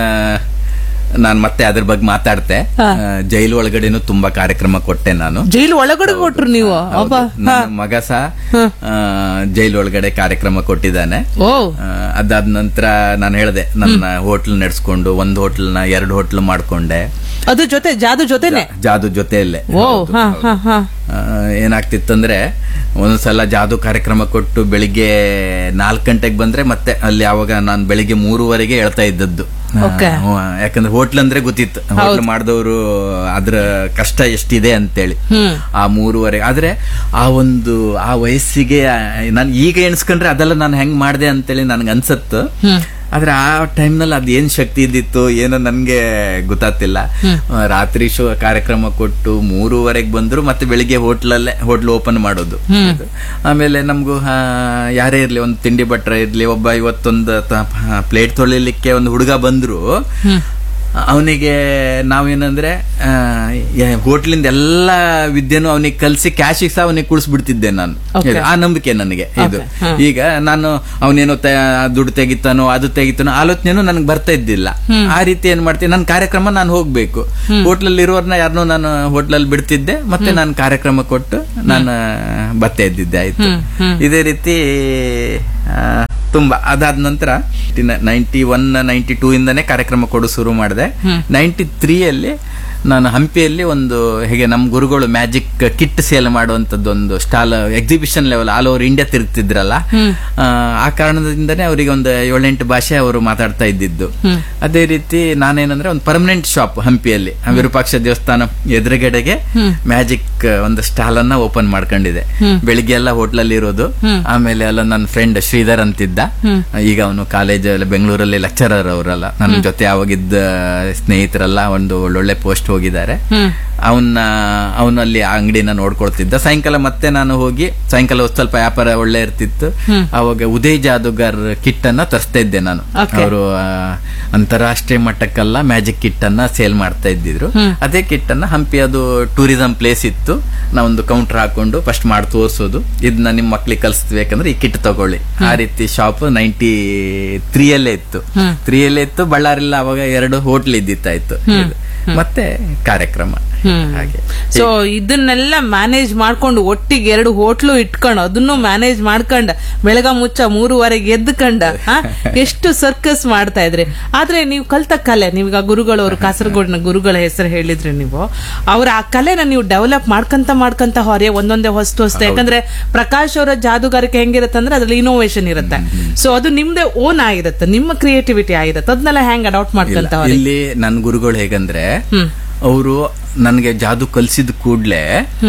ನಾನು ಮತ್ತೆ ಅದ್ರ ಬಗ್ಗೆ ಮಾತಾಡ್ತೆ ಆ, ಜೈಲು ಒಳಗಡೆನೂ ತುಂಬಾ ಕಾರ್ಯಕ್ರಮ ಕೊಟ್ಟೆ ನಾನು ಜೈಲು ಒಳಗಡೆ ಕೊಟ್ರು ನೀವು ಹೌದು. ಅಬ್ಬಾ ನನ್ನ ಮಗ ಸಹ ಆ, ಜೈಲು ಒಳಗಡೆ ಕಾರ್ಯಕ್ರಮ ಕೊಟ್ಟಿದ್ದಾನೆ ಓ ಆ, ಅದಾದ ನಂತರ ನಾನು ಹೇಳಿದೆ ನನ್ನ ಹೋಟ್ಲ್ ನಡೆಸ್ಕೊಂಡು ಒಂದು ಹೋಟ್ಲ್ನ ಎರಡು ಹೋಟ್ಲ್ ಮಾಡ್ಕೊಂಡೆ ಅದು ಜೊತೆ ಜಾದು ಜೊತೆನೆ ಜಾದು ಜೊತೆಯಲ್ಲೇ ಓ ಹೌದು, ಹಾ ಹೌದು. ಹಾ ಹಾ ಆ, ಏನಾಗ್ತಿತ್ತಂದ್ರೆ ಒಂದೊಂದ್ಸಲ ಜಾದು ಕಾರ್ಯಕ್ರಮ ಕೊಟ್ಟು ಬೆಳಿಗ್ಗೆ ನಾಲ್ಕು ಗಂಟೆಗೆ ಬಂದ್ರೆ ಮತ್ತೆ ಅಲ್ಲಿ ಅವಾಗ ನಾನು ಬೆಳಿಗ್ಗೆ ಮೂರುವರೆಗೆ ಹೇಳ್ತಾ ಇದ್ದದ್ದು ಆ, Okay. ಹ್ಮ್, ಯಾಕಂದ್ರೆ ಹೋಟ್ಲ್ ಅಂದ್ರೆ ಗೊತ್ತಿತ್ತು ಹೋಟ್ಲ್ ಮಾಡಿದವರು ಅದ್ರ ಕಷ್ಟ ಎಷ್ಟಿದೆ ಅಂತೇಳಿ ಆ ಮೂರುವರೆ ಆದ್ರೆ ಆ ಒಂದು ಆ ವಯಸ್ಸಿಗೆ ನಾನು ಈಗ ಎಣಿಸ್ಕೊಂಡ್ರೆ ಅದೆಲ್ಲ ನಾನು ಹೆಂಗ್ ಮಾಡಿದೆ ಅಂತೇಳಿ ನನ್ಗೆ ಅನ್ಸತ್ತು ಆದ್ರೆ ಆ ಟೈಮ್ನಲ್ಲಿ ಅದ್ ಏನ್ ಶಕ್ತಿ ಇದ್ದಿತ್ತು ಏನೋ ನನ್ಗೆ ಗೊತ್ತಾಗ್ತಿಲ್ಲ ಆ, ರಾತ್ರಿ ಶೋ ಕಾರ್ಯಕ್ರಮ ಕೊಟ್ಟು ಮೂರುವರೆಗೆ ಬಂದ್ರು ಮತ್ತೆ ಬೆಳಿಗ್ಗೆ ಹೋಟ್ಲಲ್ಲೇ ಹೋಟ್ಲ್ ಓಪನ್ ಮಾಡೋದು ಅದು. ಆಮೇಲೆ ನಮ್ಗೂ ಆ, ಯಾರೇ ಇರ್ಲಿ ಒಂದು ತಿಂಡಿ ಭಟ್ರ ಇರ್ಲಿ ಒಬ್ಬ ಇವತ್ತೊಂದು ಪ್ಲೇಟ್ ತೊಳಿಲಿಕ್ಕೆ ಒಂದು ಹುಡುಗ ಬಂದ್ರು ಅವನಿಗೆ ನಾವೇನಂದ್ರೆ ಆ, ಯ- ಹೋಟ್ಲಿಂದ ಎಲ್ಲ ವಿದ್ಯೆನೂ ಅವನಿಗೆ ಕಲ್ಸಿ ಕ್ಯಾಶಿಗೆ ಸಹ ಅವನಿಗೆ ಕುಡಿಸ್ಬಿಡ್ತಿದ್ದೆ ನಾನು Okay. ಇದು, ಆ ನಂಬಿಕೆ ನನಗೆ ಇದು ಈಗ ನಾನು ಅವನೇನೋ ದುಡ್ಡು ತೆಗಿತಾನೋ ಅದು ತೆಗಿತಾನೋ ಆಲೋಚನೆನೂ ನನಗೆ ಬರ್ತಾ ಇದ್ದಿಲ್ಲ ಆ ರೀತಿ ಏನ್ ಮಾಡ್ತೀನಿ ನನ್ನ ಕಾರ್ಯಕ್ರಮ ನಾನು ಹೋಗ್ಬೇಕು ಹೋಟ್ಲಲ್ಲಿ ಇರೋರ್ನ ಯಾರನ್ನೋ ನಾನು ಹೋಟ್ಲಲ್ಲಿ ಬಿಡ್ತಿದ್ದೆ ಮತ್ತೆ ನಾನು ಕಾರ್ಯಕ್ರಮ ಕೊಟ್ಟು ನಾನು ಬರ್ತಾ ಇದ್ದಿದ್ದೆ ಆಯ್ತು ಇದೇ ರೀತಿ ಆ, ತುಂಬಾ ಅದಾದ ನಂತರ ನೈಂಟಿ ಒನ್ ನೈಂಟಿ ಟೂ ಇಂದನೇ ಕಾರ್ಯಕ್ರಮ ಕೊಡು ಶುರು ಮಾಡಿದೆ ನೈಂಟಿ ತ್ರೀ ಅಲ್ಲಿ ನಾನು ಹಂಪಿಯಲ್ಲಿ ಒಂದು ಹೇಗೆ ನಮ್ಮ ಗುರುಗಳು ಮ್ಯಾಜಿಕ್ ಕಿಟ್ ಸೇಲ್ ಮಾಡುವಂತದ್ದು ಒಂದು stall exhibition level all over India ತಿರುಗ್ತಿದ್ರಲ್ಲ ಆ, ಆ ಕಾರಣದಿಂದನೇ ಅವರಿಗೆ ಒಂದು ಏಳೆಂಟು ಭಾಷೆ ಅವರು ಮಾತಾಡ್ತಾ ಇದ್ದಿದ್ದು ಅದೇ ರೀತಿ ನಾನೇನಂದ್ರೆ ಒಂದು ಪರ್ಮನೆಂಟ್ ಶಾಪ್ ಹಂಪಿಯಲ್ಲಿ ವಿರೂಪಾಕ್ಷ ದೇವಸ್ಥಾನ ಎದುರುಗಡೆಗೆ ಮ್ಯಾಜಿಕ್ ಒಂದು ಸ್ಟಾಲ್ ಅನ್ನ ಓಪನ್ ಮಾಡ್ಕೊಂಡಿದೆ ಬೆಳಿಗ್ಗೆ ಎಲ್ಲ ಹೋಟ್ಲಲ್ಲಿ ಇರೋದು ಆಮೇಲೆ ಎಲ್ಲ ನನ್ನ ಫ್ರೆಂಡ್ ಶ್ರೀಧರ್ ಅಂತಿದ್ದ ಈಗ ಅವನು ಕಾಲೇಜ್ ಬೆಂಗಳೂರಲ್ಲಿ ಲೆಕ್ಚರರ್ ಅವರಲ್ಲ ನನ್ನ ಜೊತೆ ಅವಾಗಿದ್ದ ಸ್ನೇಹಿತರೆಲ್ಲ ಒಂದು ಒಳ್ಳೊಳ್ಳೆ ಪೋಸ್ಟ್ ಹೋಗಿದ್ದಾರೆ ಅವನ್ನ ಅವನಲ್ಲಿ ಆ ಅಂಗಡಿನ ನೋಡ್ಕೊಳ್ತಿದ್ದ ಸಾಯಂಕಾಲ ಮತ್ತೆ ನಾನು ಹೋಗಿ ಸಾಯಂಕಾಲ ಹೊತ್ತು ಸ್ವಲ್ಪ ವ್ಯಾಪಾರ ಒಳ್ಳೆ ಇರ್ತಿತ್ತು ಅವಾಗ ಉದಯ್ ಜಾದೂಗರ್ ಕಿಟ್ ಅನ್ನ ತರಿಸ್ತಾ ಇದ್ದೆ ನಾನು Okay. ಅವರು ಅಂತಾರಾಷ್ಟ್ರೀಯ ಮಟ್ಟಕ್ಕೆಲ್ಲ ಮ್ಯಾಜಿಕ್ ಕಿಟ್ ಅನ್ನ ಸೇಲ್ ಮಾಡ್ತಾ ಇದ್ದಿದ್ರು ಅದೇ ಕಿಟ್ ಅನ್ನ ಹಂಪಿ ಅದು ಟೂರಿಸಂ ಪ್ಲೇಸ್ ಇತ್ತು ನಾವೊಂದು ಕೌಂಟರ್ ಹಾಕೊಂಡು ಫಸ್ಟ್ ಮಾಡಿ ತೋರಿಸೋದು ಇದನ್ನ ನಿಮ್ಮ ಮಕ್ಳಿಗೆ ಕಲಿಸ್ಬೇಕಂದ್ರೆ ಈ ಕಿಟ್ ತಗೊಳ್ಳಿ ಆ ರೀತಿ ಶಾಪ್ ನೈಂಟಿ ತ್ರೀಯಲ್ಲೇ ಇತ್ತು ತ್ರೀಯಲ್ಲೇ ಇತ್ತು ಬಳ್ಳಾರಿಲ್ಲ ಅವಾಗ ಎರಡು ಹೋಟ್ಲ್ ಇದ್ದಿತ್ತಾಯ್ತು ಇದು. ಮತ್ತೆ ಕಾರ್ಯಕ್ರಮ ಹಾಗೆ ಸೊ ಇದನ್ನೆಲ್ಲ ಮ್ಯಾನೇಜ್ ಮಾಡ್ಕೊಂಡು ಒಟ್ಟಿಗೆ ಎರಡು ಹೋಟ್ಲು ಇಟ್ಕೊಂಡು ಅದನ್ನು ಮ್ಯಾನೇಜ್ ಮಾಡ್ಕೊಂಡ ಬೆಳಗ ಮುಚ್ಚ ಮೂರುವರೆಗೆ ಎದ್ದುಕಂಡ ಆ, ಎಷ್ಟು ಸರ್ಕಸ್ ಮಾಡ್ತಾ ಇದ್ರಿ ಆದ್ರೆ ನೀವು ಕಲ್ತ ಕಲೆ ನೀವೀಗ ಗುರುಗಳು ಅವರು ಕಾಸರಗೋಡಿನ ಗುರುಗಳ ಹೆಸರು ಹೇಳಿದ್ರಿ ನೀವು ಅವ್ರ ಆ ಕಲೆನ ನೀವು ಡೆವಲಪ್ ಮಾಡ್ಕಂತ ಮಾಡ್ಕಂತ ಹೊರೆ ಒಂದೊಂದೇ ಹೊಸ್ತು ಹೊಸ್ತು ಯಾಕಂದ್ರೆ ಪ್ರಕಾಶ್ ಅವರ ಜಾದುಗಾರಿಕೆ ಹೆಂಗಿರುತ್ತೆ ಅಂದ್ರೆ ಅದ್ರಲ್ಲಿ ಇನೋವೇಷನ್ ಇರುತ್ತೆ ಸೊ ಅದು ನಿಮ್ದೇ ಓನ್ ಆಗಿರುತ್ತೆ ನಿಮ್ಮ ಕ್ರಿಯೇಟಿವಿಟಿ ಆಗಿರುತ್ತೆ ಅದನ್ನೆಲ್ಲ ಹೆಂಗ್ ಅಡಾಪ್ಟ್ ಇಲ್ಲ, ಮಾಡ್ಕಂತ ಹೊರೆ ಇಲ್ಲಿ ನನ್ನ ಗುರುಗಳು ಹೇಗಂದ್ರೆ ಅವರು ನನಗೆ ಜಾದು ಕಲಿಸಿದ ಕೂಡ್ಲೆ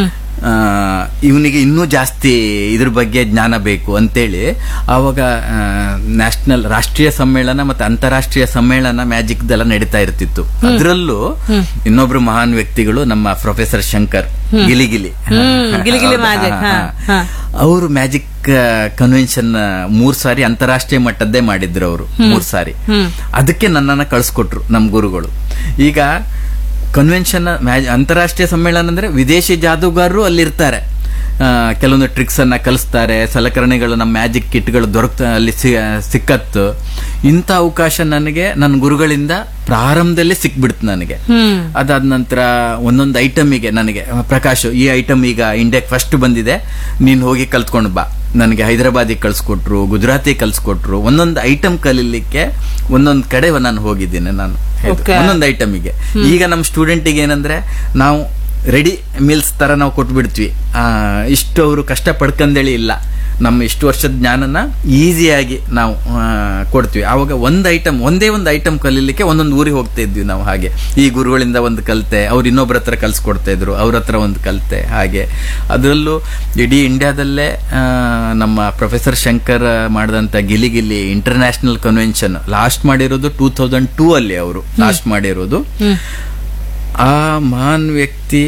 ಇವನಿಗೆ ಇನ್ನೂ ಜಾಸ್ತಿ ಇದ್ರ ಬಗ್ಗೆ ಜ್ಞಾನ ಬೇಕು ಅಂತೇಳಿ ಆವಾಗ ನ್ಯಾಷನಲ್ ರಾಷ್ಟ್ರೀಯ ಸಮ್ಮೇಳನ ಮತ್ತೆ ಅಂತಾರಾಷ್ಟ್ರೀಯ ಸಮ್ಮೇಳನ ಮ್ಯಾಜಿಕ್ ದೆಲ್ಲ ನಡೀತಾ ಇರ್ತಿತ್ತು ಅದರಲ್ಲೂ ಇನ್ನೊಬ್ರು ಮಹಾನ್ ವ್ಯಕ್ತಿಗಳು ನಮ್ಮ ಪ್ರೊಫೆಸರ್ ಶಂಕರ್ ಗಿಲಿಗಿಲಿ ಗಿಲಿಗಿಲಿ magic, ಹಾ, ಹಾ. ಅವರು ಮ್ಯಾಜಿಕ್ ಕನ್ವೆನ್ಷನ್ ಮೂರ್ ಸಾರಿ ಅಂತಾರಾಷ್ಟ್ರೀಯ ಮಟ್ಟದ್ದೇ ಮಾಡಿದ್ರು ಅವರು ಮೂರ್ ಸಾರಿ ಅದಕ್ಕೆ ನನ್ನನ್ನ ಕಳ್ಸಿಕೊಟ್ರು ನಮ್ ಗುರುಗಳು ಈಗ ಕನ್ವೆನ್ಷನ್ ಅಂತಾರಾಷ್ಟ್ರೀಯ ಸಮ್ಮೇಳನ ಅಂದ್ರೆ ವಿದೇಶಿ ಜಾದೂಗಾರರು ಅಲ್ಲಿರ್ತಾರೆ ಆ, ಕೆಲವೊಂದು ಟ್ರಿಕ್ಸ್ ಅನ್ನ ಕಲಿಸ್ತಾರೆ ಸಲಕರಣೆಗಳು ನಮ್ಮ ಮ್ಯಾಜಿಕ್ ಕಿಟ್ಗಳು ದೊರಕ ಅಲ್ಲಿ ಸಿ- ಸಿಕ್ಕತ್ತು ಇಂಥ ಅವಕಾಶ ನನಗೆ ನನ್ನ ಗುರುಗಳಿಂದ ಪ್ರಾರಂಭದಲ್ಲೇ ಸಿಕ್ಬಿಡ್ತು ನನಗೆ ಅದಾದ ನಂತರ ಒಂದೊಂದು ಐಟಮಿಗೆ ನನಗೆ ಆ, ಪ್ರಕಾಶ್ ಈ ಐಟಮ್ ಈಗ ಇಂಡಿಯಾಕ್ಕೆ ಫಸ್ಟ್ ಬಂದಿದೆ ನೀನು ಹೋಗಿ ಕಲ್ತ್ಕೊಂಡು ಬಾ ನನಗೆ ಹೈದರಾಬಾದಿಗೆ ಕಳ್ಸಿಕೊಟ್ರು ಗುಜರಾತಿಗೆ ಕಳ್ಸಿಕೊಟ್ರು ಒಂದೊಂದು ಐಟಮ್ ಕಲೀಲಿಕ್ಕೆ ಒಂದೊಂದು ಕಡೆ ನಾನು ಹೋಗಿದ್ದೀನಿ ನಾನು ಇದು. Okay. ಒಂದೊಂದು ಐಟಮಿಗೆ ಈಗ ನಮ್ಮ ಸ್ಟೂಡೆಂಟಿಗೆ ಏನಂದ್ರೆ ನಾವು ರೆಡಿ ಮೀಲ್ಸ್ ತರ ನಾವು ಕೊಟ್ಬಿಡ್ತೀವಿ ಆ, ಇಷ್ಟು ಅವರು ಕಷ್ಟ ಪಡ್ಕಂದೇಳಿ ಇಲ್ಲ ನಮ್ಮ ಇಷ್ಟು ವರ್ಷದ ಜ್ಞಾನನ ಈಸಿಯಾಗಿ ನಾವು ಆ, ಕೊಡ್ತೀವಿ ಆವಾಗ ಒಂದು ಐಟಮ್ ಒಂದೇ ಒಂದು ಐಟಮ್ ಕಲೀಲಿಕ್ಕೆ ಒಂದೊಂದು ಊರಿಗೆ ಹೋಗ್ತಾ ಇದ್ವಿ ನಾವು ಹಾಗೆ ಈ ಗುರುಗಳಿಂದ ಒಂದು ಕಲಿತೆ ಅವ್ರು ಇನ್ನೊಬ್ರ ಹತ್ರ ಕಲ್ಸ್ಕೊಡ್ತಾ ಇದ್ರು ಅವ್ರ ಹತ್ರ ಒಂದು ಕಲಿತೆ ಹಾಗೆ ಅದರಲ್ಲೂ ಇಡೀ ಇಂಡಿಯಾದಲ್ಲೇ ಆ, ನಮ್ಮ ಪ್ರೊಫೆಸರ್ ಶಂಕರ್ ಮಾಡಿದಂಥ Gili Gili international convention last ಮಾಡಿರೋದು ಟೂ ತೌಸಂಡ್ ಟೂ ಅಲ್ಲಿ ಅವರು ಲಾಸ್ಟ್ ಮಾಡಿರೋದು ಆ ಮಹಾನ್ ವ್ಯಕ್ತಿ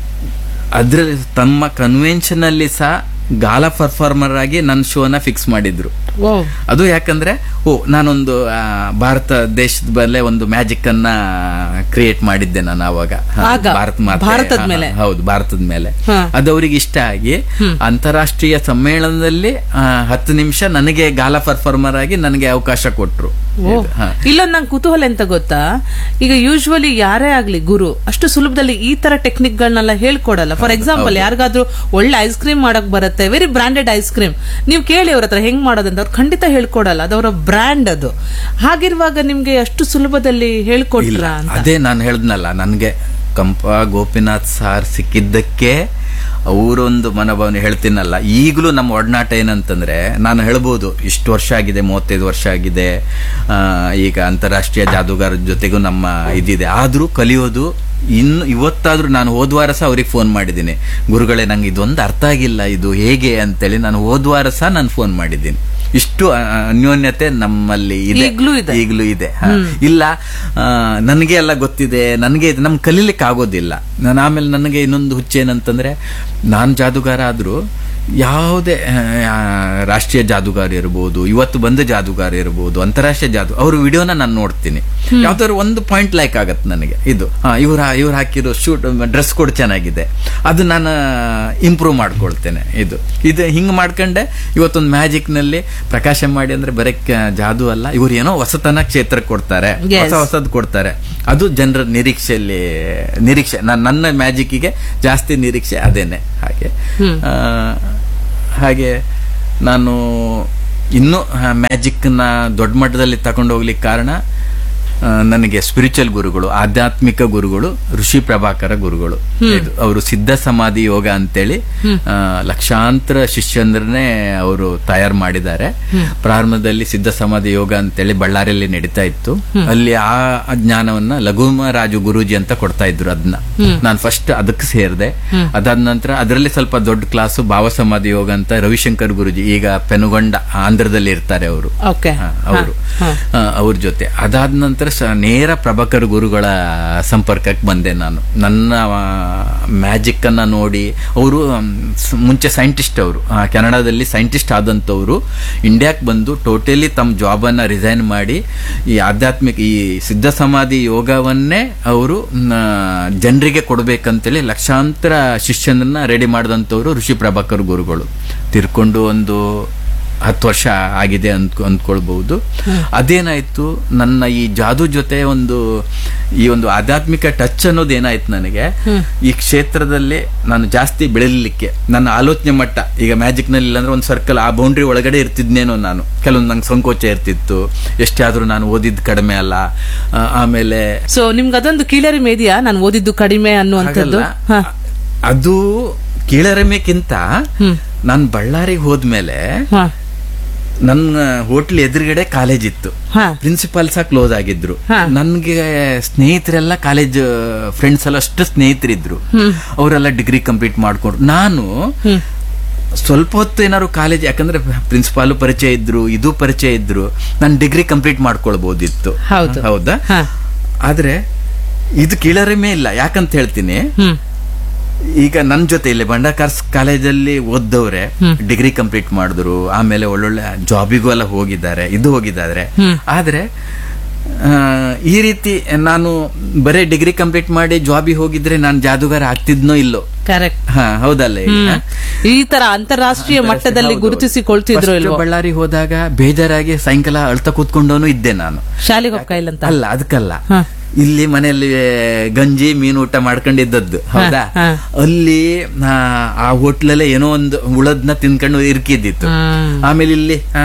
ಅದ್ರಲ್ಲಿ ತಮ್ಮ ಕನ್ವೆನ್ಷನ್ ಅಲ್ಲಿ ಸಹ ಗಾಲ ಪರ್ಫಾರ್ಮರ್ ಆಗಿ ನನ್ನ ಶೋನ ಫಿಕ್ಸ್ ಮಾಡಿದ್ರು ಓ ಅದು ಯಾಕಂದ್ರೆ ಓ ನಾನೊಂದು ಆ, ಭಾರತ ದೇಶದ ಮೇಲೆ ಒಂದು ಮ್ಯಾಜಿಕ್ ಅನ್ನ ಕ್ರಿಯೇಟ್ ಮಾಡಿದ್ದೆ ನಾನು ಅವಾಗ ಹ, ಆಗ? ಭಾರತ ಮಾತೆ ಭಾರತದ ಹ, ಹ, ಮೇಲೆ? ಹೌದು ಭಾರತದ ಮೇಲೆ ಹ. ಅದು ಅವ್ರಿಗೆ ಇಷ್ಟ ಆಗಿ ಅಂತಾರಾಷ್ಟ್ರೀಯ ಸಮ್ಮೇಳನದಲ್ಲಿ ಆ, ಹತ್ತು ನಿಮಿಷ ನನಗೆ ಗಾಲ ಪರ್ಫಾರ್ಮರ್ ಆಗಿ ನನಗೆ ಅವಕಾಶ ಕೊಟ್ರು ಓ ಇದು, ಹ. ಇಲ್ಲೊಂದು ನಂಗೆ ಕುತೂಹಲ ಎಂತ ಗೊತ್ತಾ ಈಗ ಯೂಶುವಲಿ ಯಾರೇ ಆಗ್ಲಿ ಗುರು ಅಷ್ಟು ಸುಲಭದಲ್ಲಿ ಈ ತರ ಟೆಕ್ನಿಕ್ ಗಳನ್ನೆಲ್ಲ ಹೇಳ್ಕೊಡಲ್ಲ ಫಾರ್ ಎಕ್ಸಾಂಪಲ್ ಯಾರಿಗಾದ್ರೂ ಒಳ್ಳೆ ಐಸ್ ಕ್ರೀಮ್ ಮಾಡಕ್ ಬರುತ್ತೆ ವೆರಿ ಬ್ರಾಂಡೆಡ್ ಐಸ್ ಕ್ರೀಮ್ ನೀವು ಕೇಳಿ ಅವ್ರ ಹತ್ರ ಹೆಂಗ್ ಮಾಡೋದಂತ ಅವ್ರು ಖಂಡಿತ ಹೇಳ್ಕೊಡಲ್ಲ ಅದು ಅವರ ಬ್ರ್ಯಾಂಡ್ ಅದು ಹಾಗಿರುವಾಗ ನಿಮ್ಗೆ ಅಷ್ಟು ಸುಲಭದಲ್ಲಿ ಇಲ್ಲ ಹೇಳ್ಕೊಟ್ರ ಅಂತ ಅದೇ ನಾನು ಹೇಳ್ದ್ನಲ್ಲ ನನಗೆ ಕಂಪ ಗೋಪಿನಾಥ್ ಸಾರ್ ಸಿಕ್ಕಿದ್ದಕ್ಕೆ ಅವರೊಂದು ಮನೋಭಾವನೆ ಹೇಳ್ತೀನಲ್ಲ ಈಗಲೂ ನಮ್ಮ ಒಡನಾಟ ಏನಂತಂದ್ರೆ ನಾನು ಹೇಳ್ಬೋದು ಇಷ್ಟು ವರ್ಷ ಆಗಿದೆ ಮೂವತ್ತೈದು ವರ್ಷ ಆಗಿದೆ ಆ, ಈಗ ಅಂತಾರಾಷ್ಟ್ರೀಯ ಜಾದೂಗಾರರ ಜೊತೆಗೂ ನಮ್ಮ ಇದಿದೆ ಆದರೂ ಕಲಿಯೋದು ಇನ್ನು ಇವತ್ತಾದ್ರೂ ನಾನು ಹೋದ್ವಾರ ಸಹ ಅವ್ರಿಗೆ ಫೋನ್ ಮಾಡಿದ್ದೀನಿ ಗುರುಗಳೇ ನಂಗೆ ಇದೊಂದು ಅರ್ಥ ಆಗಿಲ್ಲ ಇದು ಹೇಗೆ ಅಂತೇಳಿ ನಾನು ಹೋದ್ವಾರ ಸಹ ನಾನು ಫೋನ್ ಮಾಡಿದ್ದೀನಿ ಇಷ್ಟು ಆ, ಅನ್ಯೋನ್ಯತೆ ನಮ್ಮಲ್ಲಿ ಇದೆ ಈಗ್ಲೂ ಇದೆ. ಈಗಲೂ ಇದೆ ಹ. ಇಲ್ಲ ಆ, ನನಗೆ ಎಲ್ಲ ಗೊತ್ತಿದೆ ನನಗೆ ಇದು ನಮ್ಗೆ ಕಲೀಲಿಕ್ಕೆ ಆಗೋದಿಲ್ಲ ನಾನು ಆಮೇಲೆ ನನಗೆ ಇನ್ನೊಂದು ಹುಚ್ಚೇನಂತಂದ್ರೆ ನಾನು ಜಾದುಗಾರ ಆದ್ರೂ ಯಾವುದೇ ಆ, ರಾಷ್ಟ್ರೀಯ ಜಾದುಗಾರ ಇರ್ಬೋದು ಇವತ್ತು ಬಂದ ಜಾದುಗಾರ ಇರ್ಬೋದು ಅಂತಾರಾಷ್ಟ್ರೀಯ ಜಾದು ಅವ್ರ ವಿಡಿಯೋನ ನಾನು ನೋಡ್ತೀನಿ ಯಾವ್ದಾದ್ರು ಒಂದು ಪಾಯಿಂಟ್ ಲೈಕ್ ಆಗತ್ತೆ ನನಗೆ ಇದು ಇವ್ರ ಇವ್ರು ಹಾಕಿರೋ ಶೂಟ್ ಡ್ರೆಸ್ ಕೋಡ್ ಚೆನ್ನಾಗಿದೆ ಅದು ನಾನು ಇಂಪ್ರೂವ್ ಮಾಡ್ಕೊಳ್ತೇನೆ ಇದು ಇದು ಹಿಂಗೆ ಮಾಡ್ಕೊಂಡೆ ಇವತ್ತೊಂದು ಮ್ಯಾಜಿಕ್ ನಲ್ಲಿ ಪ್ರಕಾಶ ಮಾಡಿ ಅಂದ್ರೆ ಬರೀ ಕ- ಜಾದು ಅಲ್ಲ ಇವ್ರು ಏನೋ ಹೊಸತನ ಕ್ಷೇತ್ರಕ್ಕೆ ಕೊಡ್ತಾರೆ Yes. ಹೊಸ ಹೊಸದು ಕೊಡ್ತಾರೆ ಅದು ಜನರ ನಿರೀಕ್ಷೆಯಲ್ಲಿ ನಿರೀಕ್ಷೆ ನಾನು ನನ್ನ ಮ್ಯಾಜಿಕ್ಕಿಗೆ ಜಾಸ್ತಿ ನಿರೀಕ್ಷೆ ಅದೇನೆ ಹಾಗೆ ಆ, ಹಾಗೆ ನಾನು ಇನ್ನೂ ಮ್ಯಾಜಿಕ್ನ ದೊಡ್ಡ ಮಟ್ಟದಲ್ಲಿ ತಗೊಂಡು ಹೋಗ್ಲಿಕ್ಕೆ ಕಾರಣ ಆ, ನನಗೆ ಸ್ಪಿರಿಚುವಲ್ ಗುರುಗಳು ಆಧ್ಯಾತ್ಮಿಕ ಗುರುಗಳು ಋಷಿ ಪ್ರಭಾಕರ ಗುರುಗಳು ಇದು ಅವರು ಸಿದ್ಧ ಸಮಾಧಿ ಯೋಗ ಅಂತೇಳಿ ಆ, ಲಕ್ಷಾಂತರ ಶಿಷ್ಯಂದ್ರನ್ನೇ ಅವರು ತಯಾರು ಮಾಡಿದ್ದಾರೆ ಪ್ರಾರಂಭದಲ್ಲಿ ಸಿದ್ಧ ಸಮಾಧಿ ಯೋಗ ಅಂತೇಳಿ ಬಳ್ಳಾರಿಯಲ್ಲಿ ನಡೀತಾ ಇತ್ತು ಅಲ್ಲಿ ಆ ಜ್ಞಾನವನ್ನ ಲಘುಮ ರಾಜು ಗುರೂಜಿ ಅಂತ ಕೊಡ್ತಾ ಇದ್ರು ಅದನ್ನ ನಾನು ಫಸ್ಟ್ ಅದಕ್ಕೆ ಸೇರಿದೆ ಅದಾದ ನಂತರ ಅದರಲ್ಲಿ ಸ್ವಲ್ಪ ದೊಡ್ಡ ಕ್ಲಾಸು ಭಾವ ಸಮಾಧಿ ಯೋಗ ಅಂತ ರವಿಶಂಕರ್ ಗುರುಜಿ ಈಗ ಪೆನುಗೊಂಡ ಆಂಧ್ರದಲ್ಲಿ ಇರ್ತಾರೆ ಅವರು ಓಕೆ ಅವರು ಅವ್ರ ಜೊತೆ ಅದಾದ ನಂತರ ಸ- ನೇರ ಪ್ರಭಾಕರ್ ಗುರುಗಳ ಸಂಪರ್ಕಕ್ಕೆ ಬಂದೆ ನಾನು ನನ್ನ ಮ್ಯಾಜಿಕ್ ಅನ್ನ ನೋಡಿ ಅವರು ಮುಂಚೆ ಸೈಂಟಿಸ್ಟ್ ಅವರು ಕೆನಡಾದಲ್ಲಿ ಸೈಂಟಿಸ್ಟ್ ಆದಂಥವ್ರು ಇಂಡಿಯಾಕ್ಕೆ ಬಂದು ಟೋಟಲಿ ತಮ್ಮ ಜಾಬನ್ನು ರಿಸೈನ್ ಮಾಡಿ ಈ ಆಧ್ಯಾತ್ಮಿಕ ಈ ಸಿದ್ಧ ಸಮಾಧಿ ಯೋಗವನ್ನೇ ಅವರು ಜನರಿಗೆ ಕೊಡಬೇಕಂತೇಳಿ ಲಕ್ಷಾಂತರ ಶಿಷ್ಯನನ್ನ ರೆಡಿ ಮಾಡಿದಂಥವ್ರು ಋಷಿ ಪ್ರಭಾಕರ್ ಗುರುಗಳು ತಿರ್ಕೊಂಡು ಒಂದು ಹತ್ತು ವರ್ಷ ಆಗಿದೆ ಅಂದ್ ಅಂದ್ಕೊಳ್ಬಹುದು ಅದೇನಾಯ್ತು ನನ್ನ ಈ ಜಾದು ಜೊತೆ ಒಂದು ಈ ಒಂದು ಆಧ್ಯಾತ್ಮಿಕ ಟಚ್ ಅನ್ನೋದು ಏನಾಯ್ತು ನನಗೆ ಈ ಕ್ಷೇತ್ರದಲ್ಲಿ ನಾನು ಜಾಸ್ತಿ ಬೆಳಿಲಿಕ್ಕೆ ನನ್ನ ಆಲೋಚನೆ ಮಟ್ಟ ಈಗ ಮ್ಯಾಜಿಕ್ ನಲ್ಲಿ ಇಲ್ಲಾಂದ್ರೆ ಒಂದು ಸರ್ಕಲ್ ಆ ಬೌಂಡ್ರಿ ಒಳಗಡೆ ಇರ್ತಿದ್ನೇನೋ ನಾನು ಕೆಲವೊಂದು ನಂಗೆ ಸಂಕೋಚ ಇರ್ತಿತ್ತು ಎಷ್ಟೇ ಆದ್ರೂ ನಾನು ಓದಿದ್ದು ಕಡಿಮೆ ಅಲ್ಲ ಆ, ಆಮೇಲೆ ಸೊ ನಿಮ್ಗೆ ಅದೊಂದು ಕೀಳರಿಮೆ ಇದೆಯಾ ನಾನು ಓದಿದ್ದು ಕಡಿಮೆ ಅನ್ನುವಂಥದ್ದು ಹಾಗಲ್ಲ. ಹ. ಅದು ಕೀಳರಿಮೆಕ್ಕಿಂತ ನಾನು ಬಳ್ಳಾರಿಗೆ ಹೋದ್ಮೇಲೆ ಹ. ನನ್ನ ಹೋಟ್ಲ್ ಎದುರುಗಡೆ ಕಾಲೇಜ್ ಇತ್ತು ಹ. ಪ್ರಿನ್ಸಿಪಾಲ್ ಸಹ ಕ್ಲೋಸ್ ಆಗಿದ್ರು ಹ. ನನ್ಗೆ ಸ್ನೇಹಿತರೆಲ್ಲ ಕಾಲೇಜ್ ಫ್ರೆಂಡ್ಸ್ ಎಲ್ಲ ಅಷ್ಟು ಸ್ನೇಹಿತರಿದ್ರು ಅವರೆಲ್ಲ ಡಿಗ್ರಿ ಕಂಪ್ಲೀಟ್ ಮಾಡ್ಕೊಂಡ್ರು ನಾನು ಸ್ವಲ್ಪ ಹೊತ್ತು ಏನಾದ್ರು ಕಾಲೇಜ್ ಯಾಕಂದ್ರೆ ಪ್ರಿನ್ಸಿಪಾಲು ಪರಿಚಯ ಇದ್ರು ಇದು ಪರಿಚಯ ಇದ್ರು ನಾನು ಡಿಗ್ರಿ ಕಂಪ್ಲೀಟ್ ಮಾಡ್ಕೊಳ್ಬಹುದಿತ್ತು ಹೌದು. ಹೌದಾ ಹ. ಆದ್ರೆ ಇದು ಕೀಳರಿಮೆ ಇಲ್ಲ ಯಾಕಂತ ಹೇಳ್ತೀನಿ ಹ್ಮ್ ಈಗ ನನ್ನ ಜೊತೆ ಇಲ್ಲಿ ಬಂಡಕಾರ್ಸ್ ಕಾಲೇಜಲ್ಲಿ ಓದ್ದವ್ರೆ ಡಿಗ್ರಿ ಕಂಪ್ಲೀಟ್ ಮಾಡಿದ್ರು ಆಮೇಲೆ ಒಳ್ಳೊಳ್ಳೆ ಜಾಬಿಗೂ ಎಲ್ಲ ಹೋಗಿದ್ದಾರೆ ಇದು ಹೋಗಿದ್ದಾರೆ ಆದ್ರೆ ಆ, ಈ ರೀತಿ ನಾನು ಬರೇ ಡಿಗ್ರಿ ಕಂಪ್ಲೀಟ್ ಮಾಡಿ ಜಾಬಿಗೆ ಹೋಗಿದ್ರೆ ನಾನು ಜಾದುಗಾರ ಆಗ್ತಿದ್ನೋ ಇಲ್ಲೋ ಕರೆಕ್ಟ್ ಹಾ ಹೌದಲ್ಲ ಈಗ? ಈ ತರ ಅಂತಾರಾಷ್ಟ್ರೀಯ ಮಟ್ಟದಲ್ಲಿ ಹೌದು. ಗುರುತಿಸಿಕೊಳ್ತಿದ್ರು First ಇಲ್ವೋ ಬಳ್ಳಾರಿ ಹೋದಾಗ ಬೇಜಾರಾಗಿ ಸಾಯಂಕಾಲ ಅಳ್ತಾ ಕೂತ್ಕೊಂಡವನು ಇದ್ದೆ ನಾನು ಶಾಲೆಗೆ ಹೋಗ್ತಾ ಅಂತ ಅಲ್ಲ ಅದಕ್ಕಲ್ಲ ಹಾ. ಇಲ್ಲಿ ಮನೆಯಲ್ಲಿ ಗಂಜಿ ಮೀನು ಊಟ ಮಾಡ್ಕೊಂಡಿದ್ದದ್ದು ಹೌದಾ ಹಾ. ಅಲ್ಲಿ ಆ, ಆ ಹೋಟ್ಲಲ್ಲೇ ಏನೋ ಒಂದು ಉಳದ್ನ ತಿನ್ಕೊಂಡು ಇರ್ಕಿದ್ದಿತ್ತು ಹ್ಮ್. ಆಮೇಲೆ ಇಲ್ಲಿ ಆ,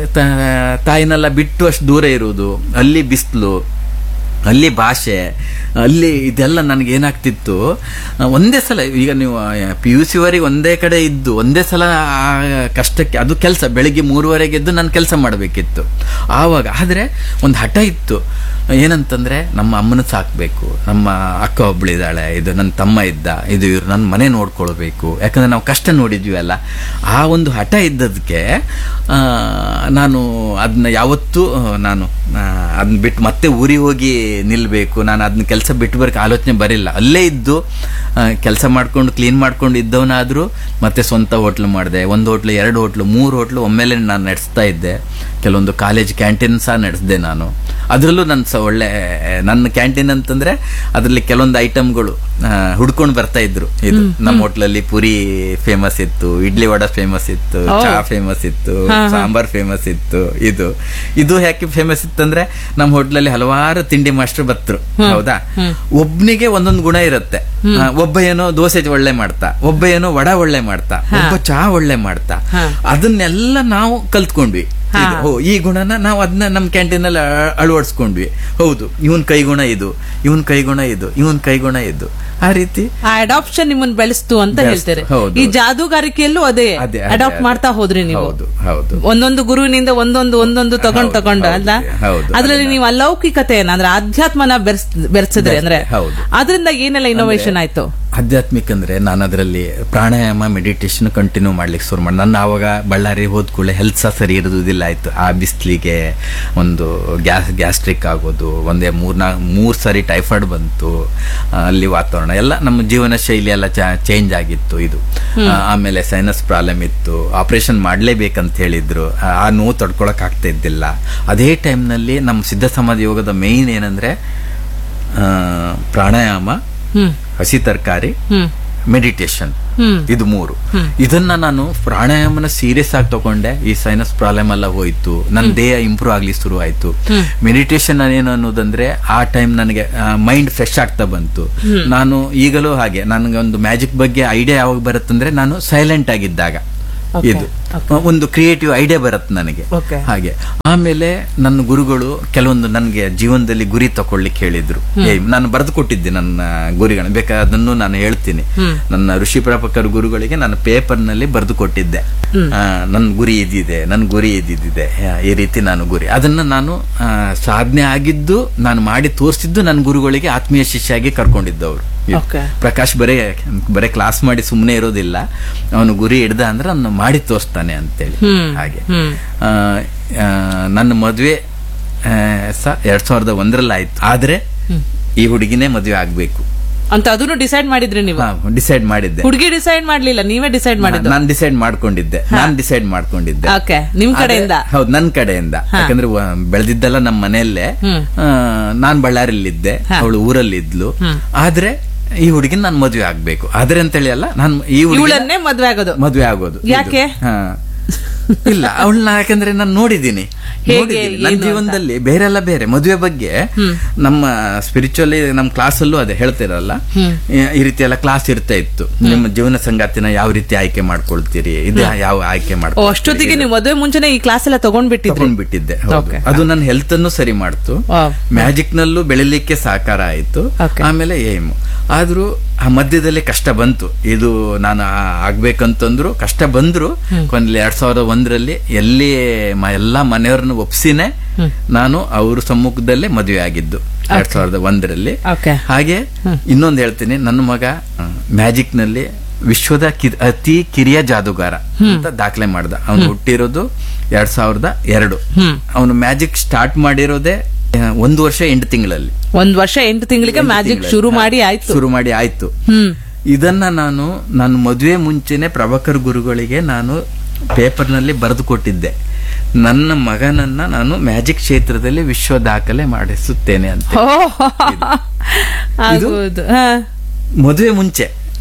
ತ- ತಾಯಿನೆಲ್ಲ ಬಿಟ್ಟು ಅಷ್ಟು ದೂರ ಇರುವುದು ಅಲ್ಲಿ ಬಿಸಿಲು ಅಲ್ಲಿ ಭಾಷೆ ಅಲ್ಲಿ ಇದೆಲ್ಲ ನನಗೆ ಏನಾಗ್ತಿತ್ತು ಆ, ಒಂದೇ ಸಲ ಈಗ ನೀವು ಪಿ ಯು ಸಿ ವರೆಗೆ ಒಂದೇ ಕಡೆ ಇದ್ದು ಒಂದೇ ಸಲ ಆ ಕಷ್ಟಕ್ಕೆ ಅದು ಕೆಲಸ ಬೆಳಿಗ್ಗೆ ಮೂರುವರೆಗೆ ಎದ್ದು ನಾನು ಕೆಲಸ ಮಾಡಬೇಕಿತ್ತು ಆವಾಗ ಆದರೆ ಒಂದು ಹಠ ಇತ್ತು ಏನಂತಂದ್ರೆ ನಮ್ಮ ಅಮ್ಮನ ಸಾಕ್ಬೇಕು ನಮ್ಮ ಅಕ್ಕ ಒಬ್ಳಿದಾಳೆ ಇದು ನನ್ನ ತಮ್ಮ ಇದ್ದ ಇದು ಇವ್ರು ನನ್ನ ಮನೆ ನೋಡ್ಕೊಳ್ಬೇಕು ಯಾಕಂದ್ರೆ ನಾವು ಕಷ್ಟ ನೋಡಿದ್ವಿ ಅಲ್ಲ ಆ ಒಂದು ಹಠ ಇದ್ದದಕ್ಕೆ ಆ, ನಾನು ಅದನ್ನ ಯಾವತ್ತೂ ಆ, ನಾನು ಅದನ್ನ ಬಿಟ್ಟು ಮತ್ತೆ ಊರಿಗೆ ಹೋಗಿ ನಿಲ್ಬೇಕು ನಾನು ಅದನ್ನ ಕೆಲಸ ಬಿಟ್ಟು ಬರಕ್ಕೆ ಆಲೋಚನೆ ಬರಿಲ್ಲ ಅಲ್ಲೇ ಇದ್ದು ಕೆಲಸ ಮಾಡ್ಕೊಂಡು ಕ್ಲೀನ್ ಮಾಡ್ಕೊಂಡು ಇದ್ದವನಾದ್ರೂ ಮತ್ತೆ ಸ್ವಂತ ಹೋಟ್ಲು ಮಾಡಿದೆ ಒಂದು ಹೋಟ್ಲು ಎರಡು ಹೋಟ್ಲು ಮೂರು ಹೋಟ್ಲು ಒಮ್ಮೆಲೆ ನಾನು ನಡೆಸ್ತಾ ಇದ್ದೆ ಕೆಲವೊಂದು ಕಾಲೇಜ್ ಕ್ಯಾಂಟೀನ್ ಸಹ ನಡೆಸಿದೆ ನಾನು ಅದರಲ್ಲೂ ನನ್ನ ಸ ಒಳ್ಳೆ ನನ್ನ ಕ್ಯಾಂಟೀನ್ ಅಂತಂದ್ರೆ ಅದರಲ್ಲಿ ಕೆಲವೊಂದು ಐಟಮ್ಗಳು ಹುಡ್ಕೊಂಡು ಬರ್ತಾ ಇದ್ರು ಇದು ನಮ್ಮ ಹೋಟ್ಲಲ್ಲಿ ಪುರಿ ಫೇಮಸ್ ಇತ್ತು ಇಡ್ಲಿ ವಡ ಫೇಮಸ್ ಇತ್ತು ಚಾ ಫೇಮಸ್ ಇತ್ತು ಸಾಂಬಾರ್ ಫೇಮಸ್ ಇತ್ತು ಇದು ಇದು ಯಾಕೆ ಫೇಮಸ್ ಇತ್ತಂದ್ರೆ ನಮ್ಮ ಹೋಟ್ಲಲ್ಲಿ ಹಲವಾರು ತಿಂಡಿ ಮಾಸ್ಟರ್ ಬತ್ರು ಹೌದಾ ಒಬ್ನಿಗೆ ಒಂದೊಂದು ಗುಣ ಇರುತ್ತೆ ಆ, ಒಬ್ಬ ಏನೋ ದೋಸೆ ಒಳ್ಳೆ ಮಾಡ್ತಾ ಒಬ್ಬ ಏನೋ ವಡ ಒಳ್ಳೆ ಮಾಡ್ತಾ ಒಬ್ಬ ಚಾ ಒಳ್ಳೆ ಮಾಡ್ತಾ ಅದನ್ನೆಲ್ಲ ನಾವು ಕಲ್ತ್ಕೊಂಡ್ವಿ ಇದು, ಓ ಈ ಗುಣನ ನಾವು ಅದನ್ನ ನಮ್ಮ ಕ್ಯಾಂಟೀನ್ ಅಲ್ಲಿ ಅಳ- ಅಳವಡಿಸ್ಕೊಂಡ್ವಿ ಹೌದು ಇವನ್ ಕೈಗುಣ ಇದು ಇವನ್ ಕೈಗುಣ ಇದು ಇವನ್ ಕೈಗುಣ ಇದು ಆ ರೀತಿ ಆ ಅಡಾಪ್ಷನ್ ನಿಮ್ಮನ್ನ ಬೆಳೆಸ್ತು ಅಂತ ಬೆಳೆಸ್ತು, ಹೇಳ್ತಾರೆ ಹೌದು. ಈ ಜಾದೂಗಾರಿಕೆಯಲ್ಲೂ ಅದೇ ಅದೇ, ಅದೇ, ಅಡಾಪ್ಟ್ ಅದೇ. ಮಾಡ್ತಾ ಹೋದ್ರಿ ನೀವು ಹೌದು ಹೌದು ಒಂದೊಂದು ಗುರುವಿನಿಂದ ಒಂದೊಂದು ಒಂದೊಂದು ತಗೊಂಡ್ ಹೌದು, ತಗೊಂಡು ಹೌದು, ಅಲ್ಲ ಹೌದು, ಅದ್ರಲ್ಲಿ ಅದನ್ನ- ನೀವು ಅಲೌಕಿಕತೆಯನ್ನ ಅಂದ್ರೆ ಆಧ್ಯಾತ್ಮನ ಬೆರ್ಸ್ ಬೆರೆಸಿದ್ರಿ ಅಂದ್ರೆ ಹೌದು. ಅದರಿಂದ ಏನೆಲ್ಲ ಇನೋವೇಷನ್ ಆಯ್ತು ಆಧ್ಯಾತ್ಮಿಕ ಅಂದ್ರೆ ನಾನು ಅದರಲ್ಲಿ ಪ್ರಾಣಾಯಾಮ ಮೆಡಿಟೇಷನ್ ಕಂಟಿನ್ಯೂ ಮಾಡ್ಲಿಕ್ಕೆ ಶುರು ಮಾಡಿ ನನ್ನ ಆವಾಗ ಬಳ್ಳಾರಿ ಹೋದ ಕೂಡಲೇ ಹೆಲ್ತ್ ಸಹ ಸರಿ ಇರೋದಿಲ್ಲ ಆಯ್ತು ಆ ಬಿಸಿಲಿಗೆ ಒಂದು ಗ್ಯಾಸ್ ಗ್ಯಾಸ್ಟ್ರಿಕ್ ಆಗೋದು ಒಂದೇ ಮೂರ್ನಾ ಮೂರ್ ಸರಿ ಟೈಫಾಯ್ಡ್ ಬಂತು ಆ, ಅಲ್ಲಿ ವಾತಾವರಣ ಎಲ್ಲ ನಮ್ಮ ಜೀವನ ಶೈಲಿ ಎಲ್ಲ ಚೇಂಜ್ ಆಗಿತ್ತು ಇದು ಆ, ಆಮೇಲೆ ಸೈನಸ್ ಪ್ರಾಬ್ಲಮ್ ಇತ್ತು ಆಪರೇಷನ್ ಮಾಡ್ಲೇಬೇಕಂತ ಹೇಳಿದ್ರು ಆ ಆ ನೋವು ತಡ್ಕೊಳಕ್ ಆಗ್ತಾ ಇದ್ದಿಲ್ಲ ಅದೇ ಟೈಮ್ನಲ್ಲಿ ನಮ್ಮ ಸಿದ್ಧ ಸಮಾಧಿ ಯೋಗದ ಮೇಯ್ನ್ ಏನಂದ್ರೆ ಆ, ಪ್ರಾಣಾಯಾಮ ಹ್ಮ್ ಹಸಿ ತರಕಾರಿ ಹ್ಮ್ ಮೆಡಿಟೇಷನ್ ಹ್ಮ್. ಇದು ಮೂರು ಇದನ್ನ ನಾನು ಪ್ರಾಣಾಯಾಮನ ಸೀರಿಯಸ್ ಆಗಿ ತಗೊಂಡೆ ಈ ಸೈನಸ್ ಪ್ರಾಬ್ಲಮ್ ಎಲ್ಲ ಹೋಯ್ತು ನನ್ನ ದೇಹ ಇಂಪ್ರೂವ್ ಆಗ್ಲಿ ಶುರು ಆಯ್ತು ಮೆಡಿಟೇಷನ್ ಏನು ಅನ್ನೋದಂದ್ರೆ ಆ ಟೈಮ್ ನನಗೆ ಮೈಂಡ್ ಫ್ರೆಶ್ ಆಗ್ತಾ ಬಂತು ನಾನು ಈಗಲೂ ಹಾಗೆ ನನಗೆ ಒಂದು ಮ್ಯಾಜಿಕ್ ಬಗ್ಗೆ ಐಡಿಯಾ ಯಾವಾಗ ಬರುತ್ತಂದ್ರೆ ನಾನು ಸೈಲೆಂಟ್ ಆಗಿದ್ದಾಗ Okay, ಇದು ಒಂದು ಕ್ರಿಯೇಟಿವ್ ಐಡಿಯಾ ಬರುತ್ತೆ ನನಗೆ Okay. ಹಾಗೆ ಆಮೇಲೆ ನನ್ನ ಗುರುಗಳು ಕೆಲವೊಂದು ನನಗೆ ಜೀವನದಲ್ಲಿ ಗುರಿ ತಕೊಳ್ಳಿಕ್ಕೆ ಹೇಳಿದ್ರು ಏ, ನಾನು ಬರೆದು ಕೊಟ್ಟಿದ್ದೆ ನನ್ನ ಗುರಿಗಳನ್ನ ಬೇಕಾದ್ರೆ ಅದನ್ನು ನಾನು ಹೇಳ್ತೀನಿ ನನ್ನ ಋಷಿ ಪ್ರಾಪಕರ ಗುರುಗಳಿಗೆ ನಾನು ಪೇಪರ್ ನಲ್ಲಿ ಬರೆದು ಕೊಟ್ಟಿದ್ದೆ ಆ, ನನ್ನ ಗುರಿ ಇದಿದೆ ನನ್ನ ಗುರಿ ಇದಿದೆ ಆ, ಈ ರೀತಿ ನಾನು ಗುರಿ ಅದನ್ನ ನಾನು ಆ, ಸಾಧನೆ ಆಗಿದ್ದು ನಾನು ಮಾಡಿ ತೋರಿಸಿದ್ದು ನನ್ನ ಗುರುಗಳಿಗೆ ಆತ್ಮೀಯ ಶಿಷ್ಯಾಗಿ ಕರ್ಕೊಂಡಿದ್ದವರು ಇದು. Okay. ಪ್ರಕಾಶ್ ಬರೇ ಬರೇ ಕ್ಲಾಸ್ ಮಾಡಿ ಸುಮ್ಮನೆ ಇರೋದಿಲ್ಲ ಅವನು ಗುರಿ ಹಿಡ್ದ ಅಂದ್ರೆ ಅವನು ಮಾಡಿ ತೋರಿಸ್ತಾನೆ ಅಂತೇಳಿ ಹಾಗೆ ಆ, ಆ, ನನ್ನ ಮದುವೆ ಸಹ ಎರಡ್ ಸಾವಿರದ ಒಂದರಲ್ಲಿ ಆಯ್ತು ಆದ್ರೆ ಈ ಹುಡುಗಿನೇ ಮದುವೆ ಆಗ್ಬೇಕು ಅಂತ ಅದನ್ನು ಡಿಸೈಡ್ ಮಾಡಿದ್ರಿ ನೀವು ಡಿಸೈಡ್ ಮಾಡಿದ್ದೆ ಹುಡುಗಿ ಡಿಸೈಡ್ ಮಾಡ್ಲಿಲ್ಲ ನೀವೇ ಡಿಸೈಡ್ ಮಾಡಿದ್ದು ನಾನು ಡಿಸೈಡ್ ಮಾಡ್ಕೊಂಡಿದ್ದೆ ನಾನು ಡಿಸೈಡ್ ಮಾಡ್ಕೊಂಡಿದ್ದೆ ಓಕೆ ನಿಮ್ ಕಡೆಯಿಂದ ಆದ್ರೆ- ಹೌದು ನನ್ನ ಕಡೆಯಿಂದ ಯಾಕಂದ್ರೆ ವ- ಬೆಳೆದಿದ್ದೆಲ್ಲ ನಮ್ಮ ಮನೆಯಲ್ಲೇ ಆ, ನಾನ್ ಬಳ್ಳಾರಿಲಿದ್ದೆ ಅವಳು ಊರಲ್ಲಿದ್ಲು ಆದ್ರೆ ಈ ಹುಡುಗಿನ ನಾನು ಮದುವೆ ಆಗ್ಬೇಕು ಆದ್ರೆ ಅಂತೇಳಿ ಅಲ್ಲ ನಾನು ಈ ಹುಡುಗಿನ ಇವಳನ್ನೇ ಮದ್ವೆ ಆಗೋದು ಮದುವೆ ಆಗೋದು ಇದು. ಯಾಕೆ? ಹಾ. ಇಲ್ಲ ಅವಳನ್ನ ಯಾಕಂದ್ರೆ ನಾನು ನೋಡಿದ್ದೀನಿ ಹೇಗೆ, ನೋಡಿದ್ದೀನಿ. ನನ್ನ ಏನು ಅಂತ? ಜೀವನದಲ್ಲಿ ಬೇರೆಲ್ಲ ಬೇರೆ ಮದುವೆ ಬಗ್ಗೆ ನಮ್ಮ ಸ್ಪಿರಿಚುವಲಿ ನಮ್ಮ ಕ್ಲಾಸಲ್ಲೂ ಅದೇ ಹೇಳ್ತಿರಲ್ಲ ಈ ರೀತಿ ಎಲ್ಲ ಕ್ಲಾಸ್ ಇರ್ತಾ ಇತ್ತು ನಿಮ್ಮ ಜೀವನ ಸಂಗಾತಿನ ಯಾವ ರೀತಿ ಆಯ್ಕೆ ಮಾಡ್ಕೊಳ್ತೀರಿ ಇದು ಯಾವ ಆಯ್ಕೆ ಓ ಮಾಡ್ಕೊಳ್ತೀರಿ ಅಷ್ಟೊತ್ತಿಗೆ ನೀವು ಮದುವೆ ಮುಂಚೆನೆ ಈ ಕ್ಲಾಸ್ ಎಲ್ಲ ತಗೊಂಡ್ಬಿಟ್ಟಿದ್ರಿ ತಗೊಂಡ್ಬಿಟ್ಟಿದ್ದೆ ಹೌದು. Okay. ಅದು ನನ್ನ ಹೆಲ್ತ್ ಅನ್ನು ಸರಿ ಮಾಡ್ತು Wow. ಮ್ಯಾಜಿಕ್ ನಲ್ಲೂ ಬೆಳಿಲಿಕ್ಕೆ ಸಹಕಾರ ಆಯ್ತು Okay. ಆಮೇಲೆ ಏಮು ಆದ್ರೂ ಆ ಮಧ್ಯದಲ್ಲಿ ಕಷ್ಟ ಬಂತು ಇದು ನಾನು ಆ- ಆಗ್ಬೇಕಂತಂದ್ರು ಕಷ್ಟ ಬಂದ್ರು ಕೊನೆಯಲ್ಲಿ ಎರಡ್ ಸಾವಿರದ ಒಂದರಲ್ಲಿ ಎಲ್ಲಿ ಮ- ಎಲ್ಲಾ ಮನೆಯವ್ರನ್ನ ಒಪ್ಸಿನೇ ನಾನು ಅವ್ರ ಸಮ್ಮುಖದಲ್ಲೇ ಮದುವೆ ಆಗಿದ್ದು ಎರಡ್ ಸಾವಿರದ ಒಂದರಲ್ಲಿ Okay. ಹಾಗೆ ಇನ್ನೊಂದು ಹೇಳ್ತೀನಿ ನನ್ನ ಮಗ ಮ್ಯಾಜಿಕ್ ನಲ್ಲಿ ವಿಶ್ವದ ಕಿ- ಅತಿ ಕಿರಿಯ ಜಾದುಗಾರ ಅಂತ ದಾಖಲೆ ಮಾಡ್ದ ಅವನು ಹುಟ್ಟಿರೋದು ಎರಡ್ ಸಾವಿರದ ಎರಡು ಅವನು ಮ್ಯಾಜಿಕ್ ಸ್ಟಾರ್ಟ್ ಮಾಡಿರೋದೇ ಆ, ಒಂದು ವರ್ಷ ಎಂಟು ತಿಂಗಳಲ್ಲಿ ಒಂದ್ ವರ್ಷ ಎಂಟು ತಿಂಗಳಿಗೆ ಎಂಟು ಮ್ಯಾಜಿಕ್ ತಿಂಗಳಲ್ಲಿ. ಶುರು ಹಾ, ಮಾಡಿ ಆಯ್ತು ಶುರು ಮಾಡಿ ಆಯ್ತು ಹ್ಮ್ ಇದನ್ನ ನಾನು ನನ್ನ ಮದುವೆ ಮುಂಚೆನೆ ಪ್ರಭಾಕರ್ ಗುರುಗಳಿಗೆ ನಾನು ಪೇಪರ್ನಲ್ಲಿ ಬರೆದು ಕೊಟ್ಟಿದ್ದೆ ನನ್ನ ಮಗನನ್ನ ನಾನು ಮ್ಯಾಜಿಕ್ ಕ್ಷೇತ್ರದಲ್ಲಿ ವಿಶ್ವ ದಾಖಲೆ ಮಾಡಿಸುತ್ತೇನೆ ಅಂತ ಓ, ಆಗುವುದು ಹಾ. ಮದುವೆ ಮುಂಚೆ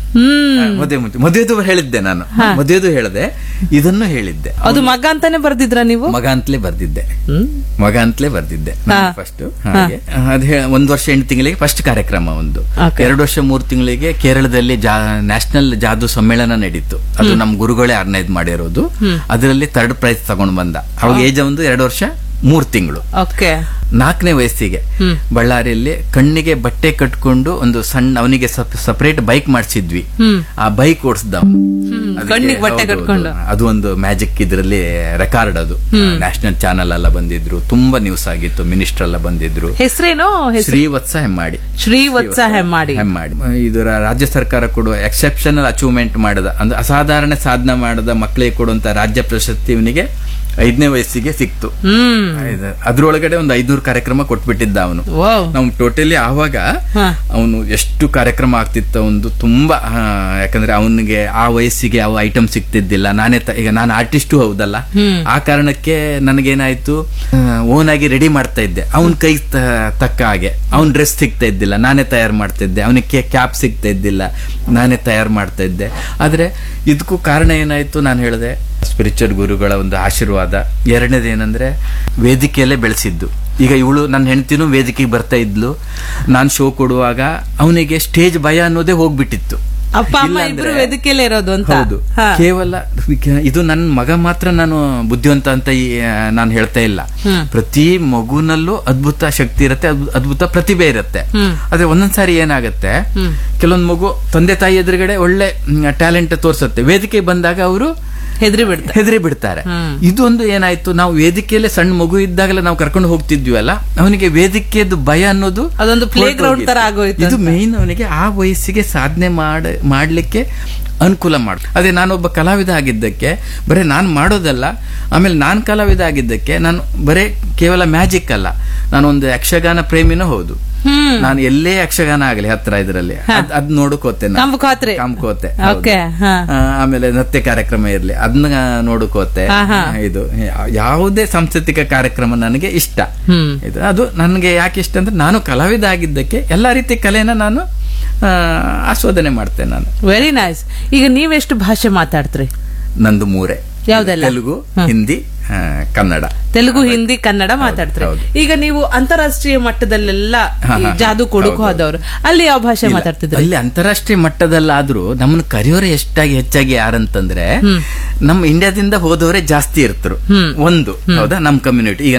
ಹ್ಮ್ ಮದುವೆ ಮುಂಚೆ ಮದುವೆದು ಹೇಳಿದ್ದೆ ನಾನು ಮದುವೆದು ಹೇಳಿದೆ ಇದನ್ನು ಹೇಳಿದ್ದೆ ಅದು ಮಗ ಅಂತಾನೆ ಬರ್ದಿದ್ರ ನೀವು ಮಗ ಅಂತಲೇ ಬರ್ದಿದ್ದೆ ಹ್ಮ್ ಮಗ ಅಂತಲೇ ಬರ್ದಿದ್ದೆ ಹಾ. ಫಸ್ಟ್ ಹಾಗೆ ಅದ್ ಹೇ- ಒಂದ್ ವರ್ಷ ಎಂಟು ತಿಂಗಳಿಗೆ ಫಸ್ಟ್ ಕಾರ್ಯಕ್ರಮ ಒಂದು Okay. ಎರಡು ವರ್ಷ ಮೂರು ತಿಂಗಳಿಗೆ ಕೇರಳದಲ್ಲಿ ನ್ಯಾಷನಲ್ ಜಾದು ಸಮ್ಮೇಳನ ನಡೀತು ಅದು ನಮ್ ಗುರುಗಳೇ ಆರ್ಗನೈಸ್ ಮಾಡಿರೋದು ಅದರಲ್ಲಿ ಥರ್ಡ್ ಪ್ರೈಸ್ ತಗೊಂಡ್ ಬಂದ ಅವಾಗ ಏಜ್ ಒಂದು ಎರಡು ವರ್ಷ ಮೂರ್ ತಿಂಗಳು ಓಕೆ ನಾಲ್ಕನೇ ವಯಸ್ಸಿಗೆ ಬಳ್ಳಾರಿಯಲ್ಲಿ ಕಣ್ಣಿಗೆ ಬಟ್ಟೆ ಕಟ್ಕೊಂಡು ಒಂದು ಸಣ್ಣ ಅವನಿಗೆ ಸಪರೇಟ್ ಬೈಕ್ ಮಾಡಿಸಿದ್ವಿ ಆ ಬೈಕ್ ಓಡಿಸ್ದ ಅವ್ನು. ಅದಕ್ಕೆ- ಕಣ್ಣಿಗೆ ಬಟ್ಟೆ ಹೌದು, ಹೌದು. ಕಟ್ಕೊಂಡು. ಅದು ಒಂದು ಮ್ಯಾಜಿಕ್ ಇದ್ರಲ್ಲಿ ರೆಕಾರ್ಡ್ ಅದು ನ್ಯಾಷನಲ್ ಚಾನೆಲ್ ಎಲ್ಲ ಬಂದಿದ್ರು ತುಂಬಾ ನ್ಯೂಸ್ ಆಗಿತ್ತು ಮಿನಿಸ್ಟರ್ ಎಲ್ಲ ಬಂದಿದ್ರು ಹೆಸರೇನೋ ಹೆಸರು ಶ್ರೀವತ್ಸ ಹೆಮ್ಮಾಡಿ ಶ್ರೀವತ್ಸ ಹೆಮ್ಮಾಡಿ ಹೆಮ್ಮಾಡಿ ಇದು ರಾ- ರಾಜ್ಯ ಸರ್ಕಾರ ಕೊಡುವ ಎಕ್ಸೆಪ್ಷನಲ್ ಅಚೀವ್ಮೆಂಟ್ ಮಾಡಿದ ಅಂದ್ರೆ ಅಸಾಧಾರಣ ಸಾಧನೆ ಮಾಡಿದ ಮಕ್ಕಳಿಗೆ ಕೊಡುವಂತ ರಾಜ್ಯ ಪ್ರಶಸ್ತಿ ಇವನಿಗೆ ಐದನೇ ವಯಸ್ಸಿಗೆ ಸಿಕ್ತು ಹ್ಮ್ ಇದು- ಅದ್ರೊಳಗಡೆ ಒಂದು ಐದ್ನೂರು ಕಾರ್ಯಕ್ರಮ ಕೊಟ್ಬಿಟ್ಟಿದ್ದ ಅವನು ವಾವ್ ನಾವು ಟೋಟಲಿ ಆವಾಗ ಹಾ. ಅವನು ಎಷ್ಟು ಕಾರ್ಯಕ್ರಮ ಆಗ್ತಿತ್ತು ಒಂದು ತುಂಬಾ ಆ, ಯಾಕಂದ್ರೆ ಅವನಿಗೆ ಆ ವಯಸ್ಸಿಗೆ ಅವ ಐಟಮ್ ಸಿಗ್ತಿದ್ದಿಲ್ಲ ನಾನೇ ತ- ಈಗ ನಾನು ಆರ್ಟಿಸ್ಟು ಹೌದಲ್ಲ ಆ ಕಾರಣಕ್ಕೆ ನನಗೇನಾಯ್ತು ಓನ್ ಆಗಿ ರೆಡಿ ಮಾಡ್ತಾ ಇದ್ದೆ ಅವನ ಕೈ ತಕ್ಕ ಹಾಗೆ ಅವನ್ ಡ್ರೆಸ್ ಸಿಗ್ತಾ ಇದ್ದಿಲ್ಲ ನಾನೇ ತಯಾರು ಮಾಡ್ತಾ ಇದ್ದೆ ಅವನಿಗೆ ಕ್ಯಾಪ್ ಸಿಗ್ತಾ ಇದ್ದಿಲ್ಲ ನಾನೇ ತಯಾರು ಮಾಡ್ತಾ ಇದ್ದೆ ಆದ್ರೆ ಇದಕ್ಕೂ ಕಾರಣ ಏನಾಯ್ತು ನಾನು ಹೇಳಿದೆ ಸ್ಪಿರಿಚುವಲ್ ಗುರುಗಳ ಒಂದು ಆಶೀರ್ವಾದ ಎರಡನೇದೇನಂದ್ರೆ ವೇದಿಕೆಯಲ್ಲೇ ಬೆಳೆಸಿದ್ದು ಈಗ ಇವಳು ನನ್ನ ಹೆಂಡತಿನೂ ವೇದಿಕೆಗೆ ಬರ್ತಾ ಇದ್ಲು ನಾನು ಶೋ ಕೊಡುವಾಗ ಅವನಿಗೆ ಸ್ಟೇಜ್ ಭಯ ಅನ್ನೋದೇ ಹೋಗ್ಬಿಟ್ಟಿತ್ತು ಅಪ್ಪ ಅಮ್ಮ ಇಲ್ಲ ಇಬ್ರು ಅಂದ್ರೆ- ವೇದಿಕೆಯಲ್ಲೇ ಇರೋದು ಅಂತ ಹೌದು ಹಾ. ಕೇವಲ ಇದು ನನ್ನ ಮಗ ಮಾತ್ರ ನಾನು ಬುದ್ಧಿವಂತ ಅಂತ ನಾನು ಹೇಳ್ತಾ ಇಲ್ಲ ಪ್ರತಿ ಮಗುನಲ್ಲೂ ಅದ್ಭುತ ಶಕ್ತಿ ಇರುತ್ತೆ ಅದ್ಭು- ಅದ್ಭುತ ಪ್ರತಿಭೆ ಇರುತ್ತೆ ಆದ್ರೆ ಒಂದೊಂದ್ಸಾರಿ ಏನಾಗುತ್ತೆ ಕೆಲವೊಂದ್ ಮಗು ತಂದೆ ತಾಯಿ ಎದುರುಗಡೆ ಒಳ್ಳೆ ಟ್ಯಾಲೆಂಟ್ ತೋರ್ಸುತ್ತೆ ವೇದಿಕೆ ಬಂದಾಗ ಅವರು ಹೆದರಿ ಬಿಡ್ತಾರೆ ಹೆದರಿ ಬಿಡ್ತಾರೆ ಇದೊಂದು ಏನಾಯ್ತು ನಾವು ವೇದಿಕೆಯಲ್ಲೇ ಸಣ್ಣ ಮಗು ಇದ್ದಾಗಲೇ ನಾವು ಕರ್ಕೊಂಡು ಹೋಗ್ತಿದ್ವಿ ಅವನಿಗೆ ವೇದಿಕೆದು ಭಯ ಅನ್ನೋದು ಅದೊಂದು playground ಹೊರ್ಟೋಗಿತ್ತು. ತರ ಆಗೋಯ್ತು ಇದು ಅಂತ. ಮೇನ್ ಅವನಿಗೆ ಆ ವಯಸ್ಸಿಗೆ ಸಾಧನೆ ಮಾಡ ಮಾಡ್ಲಿಕ್ಕೆ ಅನುಕೂಲ ಮಾಡ ಅದೇ ನಾನೊಬ್ಬ ಕಲಾವಿದ ಆಗಿದ್ದಕ್ಕೆ ಬರೀ ನಾನು ಮಾಡೋದಲ್ಲ ಆಮೇಲೆ ನಾನು ಕಲಾವಿದ ಆಗಿದ್ದಕ್ಕೆ ನಾನು ಬರೇ ಕೇವಲ ಮ್ಯಾಜಿಕ್ ಅಲ್ಲ ನಾನೊಂದು ಯಕ್ಷಗಾನ ಪ್ರೇಮಿನೂ ಹೌದು ನಾನು ಎಲ್ಲೇ ಯಕ್ಷಗಾನ ಆಗಲಿ ಹತ್ರ ಇದರಲ್ಲಿ ಅದ್- ಅದ್ ನೋಡಕೋತೆ ನಾನು. ಕಂಬಕೋತ್ರಿ. ಕಂಬಕೋತೆ Okay, ಹಾ. ಆ, ಆಮೇಲೆ ನೃತ್ಯ ಕಾರ್ಯಕ್ರಮ ಇರ್ಲಿ ಅದನ್ನ ನೋಡಕೋತೆ ಹಾ, ಹಾ. ಇದು ಯಾ- ಯಾವುದೇ ಸಾಂಸ್ಕೃತಿಕ ಕಾರ್ಯಕ್ರಮ ನನಗೆ ಇಷ್ಟ ಹ್ಮ್. ಇದು ಅದು ನನಗೆ ಯಾಕೆ ಇಷ್ಟ ಅಂದ್ರೆ ನಾನು ಕಲಾವಿದ ಆಗಿದ್ದಕ್ಕೆ ಎಲ್ಲಾ ರೀತಿ ಕಲೆನ ನಾನು ಆ, ಆಸ್ವಾದನೆ ಮಾಡ್ತೇನೆ ನಾನು ವೆರಿ ನೈಸ್ ಈಗ ನೀವೆಷ್ಟು ಭಾಷೆ ಮಾತಾಡ್ತೀರಿ ನಂದು ಮೂರೇ ಯಾವ್ದೆಲ್ಲ? ತೆಲುಗು ಹಿಂದಿ ಆ, ಕನ್ನಡ ತೆಲುಗು ಹಿಂದಿ ಕನ್ನಡ ಮಾತಾಡ್ತೀರಿ ಹೌದು. ಈಗ ನೀವು ಅಂತಾರಾಷ್ಟ್ರೀಯ ಮಟ್ಟದಲ್ಲೆಲ್ಲ ಹಾ, ಈ ಹಾ, ಜಾದು ಕೊಡುಕು ಹೌದು. ಹೋದವರು ಅಲ್ಲಿ ಯಾವ ಭಾಷೆ ಇಲ್ಲ, ಮಾತಾಡ್ತಿದ್ರಿ ಅಲ್ಲಿ ಅಂತಾರಾಷ್ಟ್ರೀಯ ಮಟ್ಟದಲ್ಲಾದ್ರೂ ನಮ್ಮನ್ನ ಕರೆಯೋರೆ ಎಷ್ಟಾಗಿ ಹೆಚ್ಚಾಗಿ ಯಾರಂತಂದ್ರೆ ನಮ್ಮ ಇಂಡಿಯಾದಿಂದ ಹೋದವರೇ ಜಾಸ್ತಿ ಇರ್ತರು ಒಂದು ಹೌದಾ ನಮ್ ಕಮ್ಯುನಿಟಿ ಈಗ